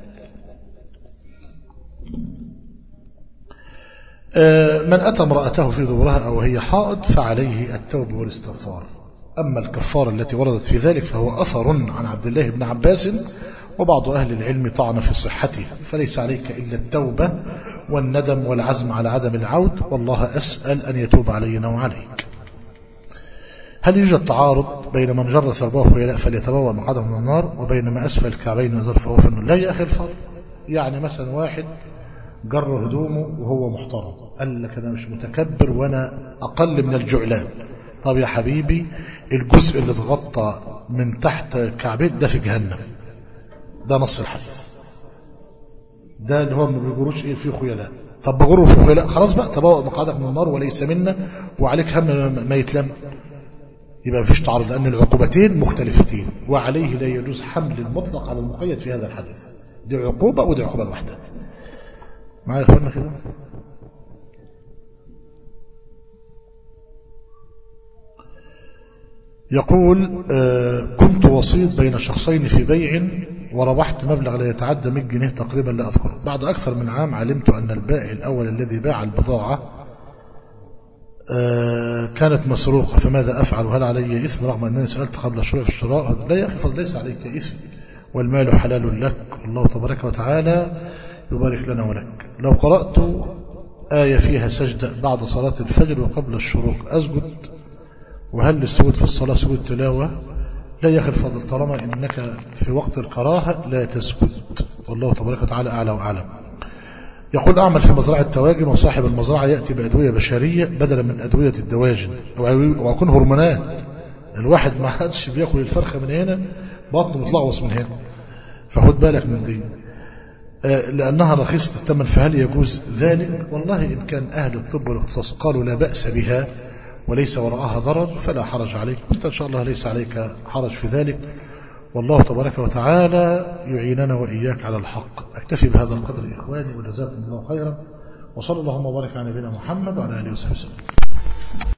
من أتى امرأته في دبرها أو هي حائض فعليه التوبة والاستغفار أما الكفارة التي وردت في ذلك فهو أثر عن عبد الله بن عباس وبعض أهل العلم طعن في صحته فليس عليك إلا التوبة والندم والعزم على عدم العود والله أسأل أن يتوب علينا وعليك هل يوجد تعارض بين من جر ثوبه خيلاء فليتبوأ مقعده من النار وبين ما أسفل الكعبين نظر فهو في النار لا يا أخي الفضل يعني مثلا واحد جر هدومه وهو محترم قال لك أنا مش متكبر وأنا أقل من الجعلان طب يا حبيبي الجزء اللي اتغطى من تحت الكعبين ده في جهنم ده نص الحديث ده اللي هو ما بيجروش ايه فيه خيلاء طب بجره في خيلاء خلاص بقى تبوأ مقعدك من النار وليس منا وعليك هم ما يتلم يبقى مفيش تعارض لأن العقوبتين مختلفتين وعليه لا يجوز حمل المطلق على المقيد في هذا الحديث دي عقوبة ودي عقوبة واحدة معايا يا اخوانا كده يقول آه كنت وسيط بين شخصين في بيع وربحت مبلغ لا يتعدى 100 جنيه تقريبا لا أذكر بعد أكثر من عام علمت أن البائع الأول الذي باع البضاعة آه كانت مسروقة فماذا أفعل وهل علي إثم رغم أنني سألت قبل الشروع في الشراء لا يا أخي فضل ليس عليك إثم والمال حلال لك الله تبارك وتعالى يبارك لنا ولك لو قرأت آية فيها سجدة بعد صلاة الفجر وقبل الشروق أسجد وهل السجود في الصلاة سجود تلاوة لا يا أخي الفضل طالما إنك في وقت الكراهة لا تسجد والله تبارك وتعالى أعلى وأعلم يقول أعمل في مزرعة تواجن وصاحب المزرعة يأتي بأدوية بشرية بدلا من أدوية الدواجن ويكون هرمونات الواحد ما حدش بياكل الفرخة من هنا بطنه متلغوص من هنا فخد بالك من دي لأنها رخيصة الثمن فهل يجوز ذلك والله إن كان أهل الطب والاختصاص قالوا لا بأس بها وليس وراءها ضرر فلا حرج عليك أنت إن شاء الله ليس عليك حرج في ذلك والله تبارك وتعالى يعيننا وإياك على الحق أكتفي بهذا القدر إخواني وجزاكم الله خيرا وصلى اللهم وبارك على نبينا محمد وعلى آله وصحبه وسلم